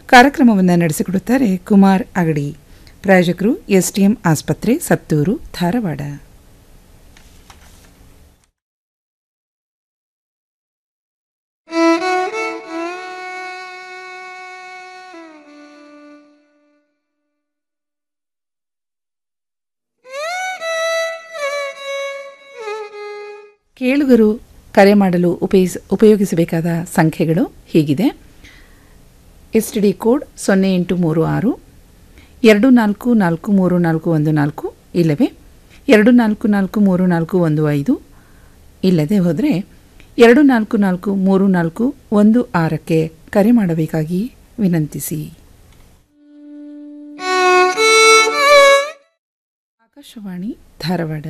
ಕಾರ್ಯಕ್ರಮವನ್ನು ನಡೆಸಿಕೊಡುತ್ತಾರೆ ಕುಮಾರ್ ಅಗಡಿ ಪ್ರಾಯೋಜಕರು ಎಸ್ಟಿಎಂ ಆಸ್ಪತ್ರೆ ಸತ್ತೂರು ಧಾರವಾಡ ಕೇಳುಗರು ಕರೆ ಮಾಡಲು ಉಪಯೋಗಿಸ ಉಪಯೋಗಿಸಬೇಕಾದ ಸಂಖ್ಯೆಗಳು ಹೀಗಿದೆ ಎಸ್ ಟಿ ಡಿ ಕೋಡ್ ಸೊನ್ನೆ ಎಂಟು ಮೂರು ಆರು ಎರಡು ನಾಲ್ಕು ನಾಲ್ಕು ಮೂರು ನಾಲ್ಕು ಒಂದು ನಾಲ್ಕು ಇಲ್ಲವೇ ಎರಡು ನಾಲ್ಕು ನಾಲ್ಕು ಮೂರು ನಾಲ್ಕು ಒಂದು ಐದು ಇಲ್ಲದೆ ಹೋದರೆ ಎರಡು ನಾಲ್ಕು ನಾಲ್ಕು ಮೂರು ನಾಲ್ಕು ಒಂದು ಆರಕ್ಕೆ ಕರೆ ಮಾಡಬೇಕಾಗಿ ವಿನಂತಿಸಿ ಆಕಾಶವಾಣಿ ಧಾರವಾಡ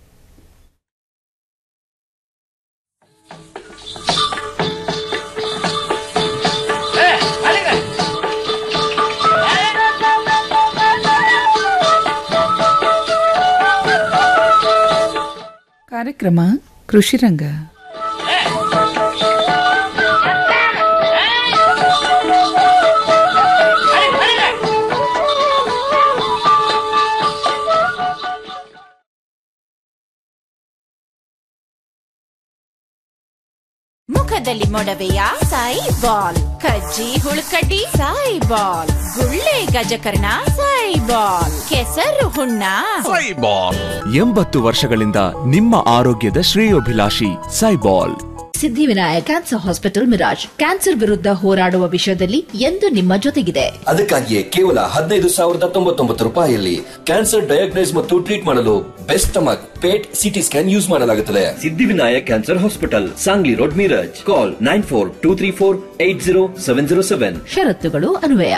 ಕಾರ್ಯಕ್ರಮ ಕೃಷಿರಂಗ ಮುಖದಲ್ಲಿ ಮೊಡವೆಯ ಸಾಯಿ ಬಾಲ್ ಕಜ್ಜಿ ಹುಳುಕಡ್ಡಿ ಸಾಯಿ ಬಾಲ್ ಗುಳ್ಳೆ ಗಜಕರ್ಣ ಸಾಯಿ ಬಾಲ್ ಕೆಸರು ಹುಣ್ಣ ಸೈಬಾಲ್ ಎಂಬತ್ತು ವರ್ಷಗಳಿಂದ ನಿಮ್ಮ ಆರೋಗ್ಯದ ಶ್ರೇಯೋಭಿಲಾಷಿ Saibol Siddhivinayak cancer hospital Miraj cancer ವಿರುದ್ಧ ಹೋರಾಡುವ ವಿಷಯದಲ್ಲಿ ಎಂದು ನಿಮ್ಮ ಜೊತೆಗಿದೆ ಅದಕ್ಕಾಗಿಯೇ ಕೇವಲ ಹದಿನೈದು ಸಾವಿರದ ತೊಂಬತ್ತೊಂಬತ್ತು ರೂಪಾಯಿಯಲ್ಲಿ ಕ್ಯಾನ್ಸರ್ ಡಯಾಗ್ನೈಸ್ ಮತ್ತು ಟ್ರೀಟ್ ಮಾಡಲು best stomach PET CT scan use ಮಾಡಲಾಗುತ್ತದೆ Siddhivinayak cancer hospital Sangli road Miraj call nine four two three four eight zero seven zero seven ಷರತ್ತುಗಳು ಅನ್ವಯ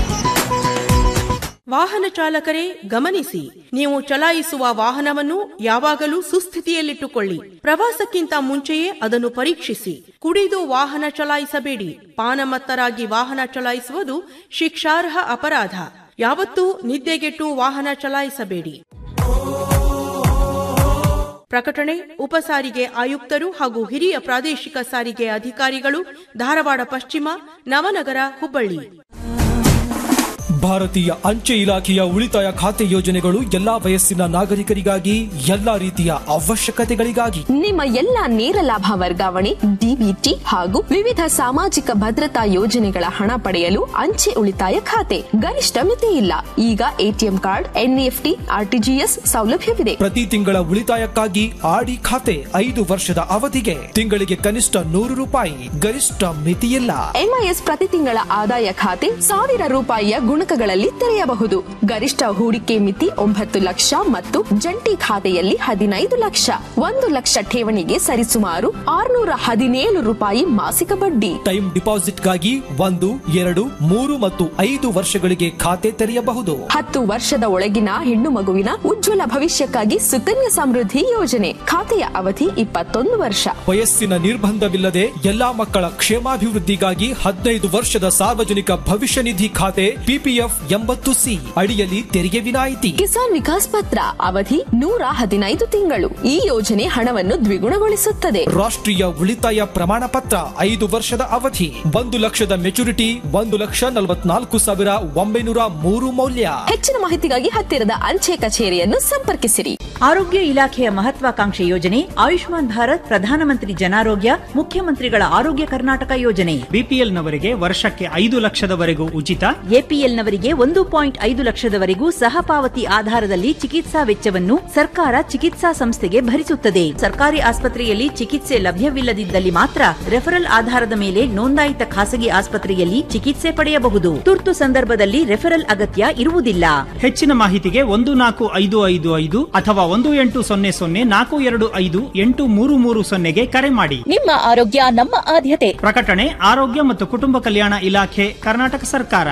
ವಾಹನ ಚಾಲಕರೇ ಗಮನಿಸಿ ನೀವು ಚಲಾಯಿಸುವ ವಾಹನವನ್ನು ಯಾವಾಗಲೂ ಸುಸ್ಥಿತಿಯಲ್ಲಿಟ್ಟುಕೊಳ್ಳಿ ಪ್ರವಾಸಕ್ಕಿಂತ ಮುಂಚೆಯೇ ಅದನ್ನು ಪರೀಕ್ಷಿಸಿ ಕುಡಿದು ವಾಹನ ಚಲಾಯಿಸಬೇಡಿ ಪಾನಮತ್ತರಾಗಿ ವಾಹನ ಚಲಾಯಿಸುವುದು ಶಿಕ್ಷಾರ್ಹ ಅಪರಾಧ ಯಾವತ್ತೂ ನಿದ್ದೆಗೆಟ್ಟು ವಾಹನ ಚಲಾಯಿಸಬೇಡಿ ಪ್ರಕಟಣೆ ಉಪಸಾರಿಗೆ ಆಯುಕ್ತರು ಹಾಗೂ ಹಿರಿಯ ಪ್ರಾದೇಶಿಕ ಸಾರಿಗೆ ಅಧಿಕಾರಿಗಳು ಧಾರವಾಡ ಪಶ್ಚಿಮ ನವನಗರ ಹುಬ್ಬಳ್ಳಿ ಭಾರತೀಯ ಅಂಚೆ ಇಲಾಖೆಯ ಉಳಿತಾಯ ಖಾತೆ ಯೋಜನೆಗಳು ಎಲ್ಲಾ ವಯಸ್ಸಿನ ನಾಗರಿಕರಿಗಾಗಿ ಎಲ್ಲಾ ರೀತಿಯ ಅವಶ್ಯಕತೆಗಳಿಗಾಗಿ ನಿಮ್ಮ ಎಲ್ಲ ನೇರ ಲಾಭ ವರ್ಗಾವಣೆ ಡಿಬಿಟಿ ಹಾಗೂ ವಿವಿಧ ಸಾಮಾಜಿಕ ಭದ್ರತಾ ಯೋಜನೆಗಳ ಹಣ ಪಡೆಯಲು ಅಂಚೆ ಉಳಿತಾಯ ಖಾತೆ ಗರಿಷ್ಠ ಮಿತಿ ಇಲ್ಲ ಈಗ ಎಟಿಎಂ ಕಾರ್ಡ್ ಎನ್ಇಎಫ್ಟಿ ಆರ್ಟಿಜಿಎಸ್ ಸೌಲಭ್ಯವಿದೆ ಪ್ರತಿ ತಿಂಗಳ ಉಳಿತಾಯಕ್ಕಾಗಿ ಆಡಿ ಖಾತೆ ಐದು ವರ್ಷದ ಅವಧಿಗೆ ತಿಂಗಳಿಗೆ ಕನಿಷ್ಠ ನೂರು ರೂಪಾಯಿ ಗರಿಷ್ಠ ಮಿತಿಯಿಲ್ಲ ಎಂಐಎಸ್ ಪ್ರತಿ ತಿಂಗಳ ಆದಾಯ ಖಾತೆ ಸಾವಿರ ರೂಪಾಯಿಯ ಗುಣಕಗಳಲ್ಲಿ ತೆರೆಯಬಹುದು ಗರಿಷ್ಠ ಹೂಡಿಕೆ ಮಿತಿ ಒಂಬತ್ತು ಲಕ್ಷ ಮತ್ತು ಜಂಟಿ ಖಾತೆಯಲ್ಲಿ ಹದಿನೈದು ಲಕ್ಷ ಒಂದು ಲಕ್ಷ ಠೇವಣಿಗೆ ಸರಿಸುಮಾರು ಆರುನೂರ ಹದಿನೇಳು ರೂಪಾಯಿ ಮಾಸಿಕ ಬಡ್ಡಿ ಟೈಮ್ ಡಿಪಾಸಿಟ್ಗಾಗಿ ಒಂದು ಎರಡು ಮೂರು ಮತ್ತು ಐದು ವರ್ಷಗಳಿಗೆ ಖಾತೆ ತೆರೆಯಬಹುದು ಹತ್ತು ವರ್ಷದ ಒಳಗಿನ ಹೆಣ್ಣು ಮಗುವಿನ ಉಜ್ವಲ ಭವಿಷ್ಯಕ್ಕಾಗಿ ಸುಕನ್ಯಾ ಸಮೃದ್ಧಿ ಯೋಜನೆ ಖಾತೆಯ ಅವಧಿ ಇಪ್ಪತ್ತೊಂದು ವರ್ಷ ವಯಸ್ಸಿನ ನಿರ್ಬಂಧವಿಲ್ಲದೆ ಎಲ್ಲಾ ಮಕ್ಕಳ ಕ್ಷೇಮಾಭಿವೃದ್ಧಿಗಾಗಿ ಹದಿನೈದು ವರ್ಷದ ಸಾರ್ವಜನಿಕ ಭವಿಷ್ಯ ನಿಧಿ ಖಾತೆ ಪಿಪಿಎಫ್ ಎಂಬತ್ತು ಸಿ ಅಡಿಯಲ್ಲಿ ತೆರಿಗೆ ವಿನಾಯಿತಿ ಕಿಸಾನ್ ವಿಕಾಸ್ ಪತ್ರ ಅವಧಿ ನೂರ ಹದಿನೈದು ತಿಂಗಳು ಈ ಯೋಜನೆ ಹಣವನ್ನು ದ್ವಿಗುಣಗೊಳಿಸುತ್ತದೆ ರಾಷ್ಟ್ರೀಯ ಉಳಿತಾಯ ಪ್ರಮಾಣ ಪತ್ರ ಐದು ವರ್ಷದ ಅವಧಿ ಒಂದು ಲಕ್ಷದ ಮೆಚುರಿಟಿ ಒಂದು ಲಕ್ಷ ನಲವತ್ನಾಲ್ಕು ಸಾವಿರ ಒಂಬೈನೂರ ಮೂರು ಮೌಲ್ಯ ಹೆಚ್ಚಿನ ಮಾಹಿತಿಗಾಗಿ ಹತ್ತಿರದ ಅಂಚೆ ಕಚೇರಿಯನ್ನು ಸಂಪರ್ಕಿಸಿರಿ ಆರೋಗ್ಯ ಇಲಾಖೆಯ ಮಹತ್ವಾಕಾಂಕ್ಷೆ ಯೋಜನೆ ಆಯುಷ್ಮಾನ್ ಭಾರತ್ ಪ್ರಧಾನಮಂತ್ರಿ ಜನಾರೋಗ್ಯ ಮುಖ್ಯಮಂತ್ರಿಗಳ ಆರೋಗ್ಯ ಕರ್ನಾಟಕ ಯೋಜನೆ ಬಿಪಿಎಲ್ನವರಿಗೆ ವರ್ಷಕ್ಕೆ ಐದು ಲಕ್ಷದವರೆಗೂ ಉಚಿತ ಎಪಿಎಲ್ನವರಿಗೆ ಒಂದು ಪಾಯಿಂಟ್ ಐದು ಲಕ್ಷದವರೆಗೂ ಸಹಪಾವತಿ ಆಧಾರದಲ್ಲಿ ಚಿಕಿತ್ಸಾ ವೆಚ್ಚವನ್ನು ಸರ್ಕಾರ ಚಿಕಿತ್ಸಾ ಸಂಸ್ಥೆಗೆ ಭರಿಸುತ್ತದೆ ಸರ್ಕಾರಿ ಆಸ್ಪತ್ರೆಯಲ್ಲಿ ಚಿಕಿತ್ಸೆ ಲಭ್ಯವಿಲ್ಲದಿದ್ದಲ್ಲಿ ಮಾತ್ರ ರೆಫರಲ್ ಆಧಾರದ ಮೇಲೆ ನೋಂದಾಯಿತ ಖಾಸಗಿ ಆಸ್ಪತ್ರೆಯಲ್ಲಿ ಚಿಕಿತ್ಸೆ ಪಡೆಯಬಹುದು ತುರ್ತು ಸಂದರ್ಭದಲ್ಲಿ ರೆಫರಲ್ ಅಗತ್ಯ ಇರುವುದಿಲ್ಲ ಹೆಚ್ಚಿನ ಮಾಹಿತಿಗೆ ಒಂದು ನಾಲ್ಕು ಐದು ಐದು ಐದು ಅಥವಾ ಒಂದು ಎಂಟು ಸೊನ್ನೆ ಸೊನ್ನೆ ನಾಲ್ಕು ಎರಡು ಐದು ಎಂಟು ಮೂರು ಮೂರು ಸೊನ್ನೆಗೆ ಕರೆ ಮಾಡಿ ನಿಮ್ಮ ಆರೋಗ್ಯ ನಮ್ಮ ಆದ್ಯತೆ ಪ್ರಕಟಣೆ ಆರೋಗ್ಯ ಮತ್ತು ಕುಟುಂಬ ಕಲ್ಯಾಣ ಇಲಾಖೆ ಕರ್ನಾಟಕ ಸರ್ಕಾರ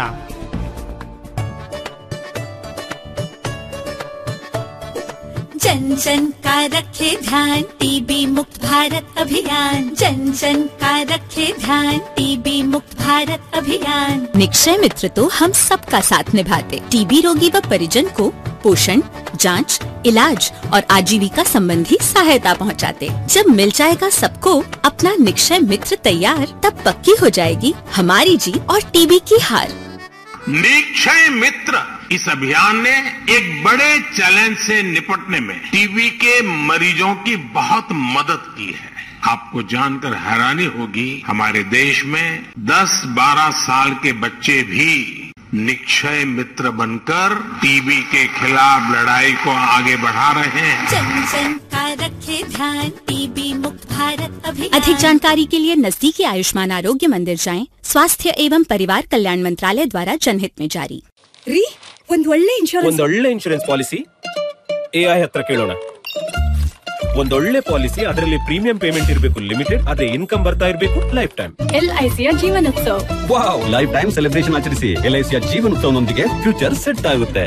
जन जन का रखे ध्यान टीबी मुक्त भारत अभियान जन जन का रखे ध्यान टीबी मुक्त भारत अभियान निक्षय मित्र तो हम सबका साथ निभाते टीबी रोगी व परिजन को पोषण जांच, इलाज और आजीविका संबंधी सहायता पहुंचाते। जब मिल जाएगा सबको अपना निक्षय मित्र तैयार तब पक्की हो जाएगी हमारी जीत और टीबी की हार निक्षय मित्र इस अभियान ने एक बड़े चैलेंज से निपटने में टीबी के मरीजों की बहुत मदद की है आपको जानकर हैरानी होगी हमारे देश में 10-12 साल के बच्चे भी निक्षय मित्र बनकर टीबी के खिलाफ लड़ाई को आगे बढ़ा रहे हैं जन जन का रखे ध्यान टीबी मुक्त भारत अभियान अधिक जानकारी के लिए नजदीकी आयुष्मान आरोग्य मंदिर जाएं स्वास्थ्य एवं परिवार कल्याण मंत्रालय द्वारा जनहित में जारी ರೀ ಒಂದ್ ಒಳ್ಳೆ ಇನ್ಶೂರೆನ್ಸ್ ಒಂದೊಳ್ಳೆ ಇನ್ಶೂರೆನ್ಸ್ ಪಾಲಿಸಿ ಎಐ ಹತ್ರ ಕೇಳೋಣ ಒಂದೊಳ್ಳೆ ಪಾಲಿಸಿ ಅದರಲ್ಲಿ ಪ್ರೀಮಿಯಂ ಪೇಮೆಂಟ್ ಇರಬೇಕು ಲಿಮಿಟೆಡ್ ಅದೇ ಇನ್ಕಮ್ ಬರ್ತಾ ಇರಬೇಕು ಲೈಫ್ ಟೈಮ್ ಎಲ್ಐಸಿಯ Jeevanotsav wow life time celebration ಆಚರಿಸಿ ಎಲ್ಐಸಿಯ ಜೀವನೋತ್ಸವನೊಂದಿಗೆ ಫ್ಯೂಚರ್ ಸೆಟ್ ಆಗುತ್ತೆ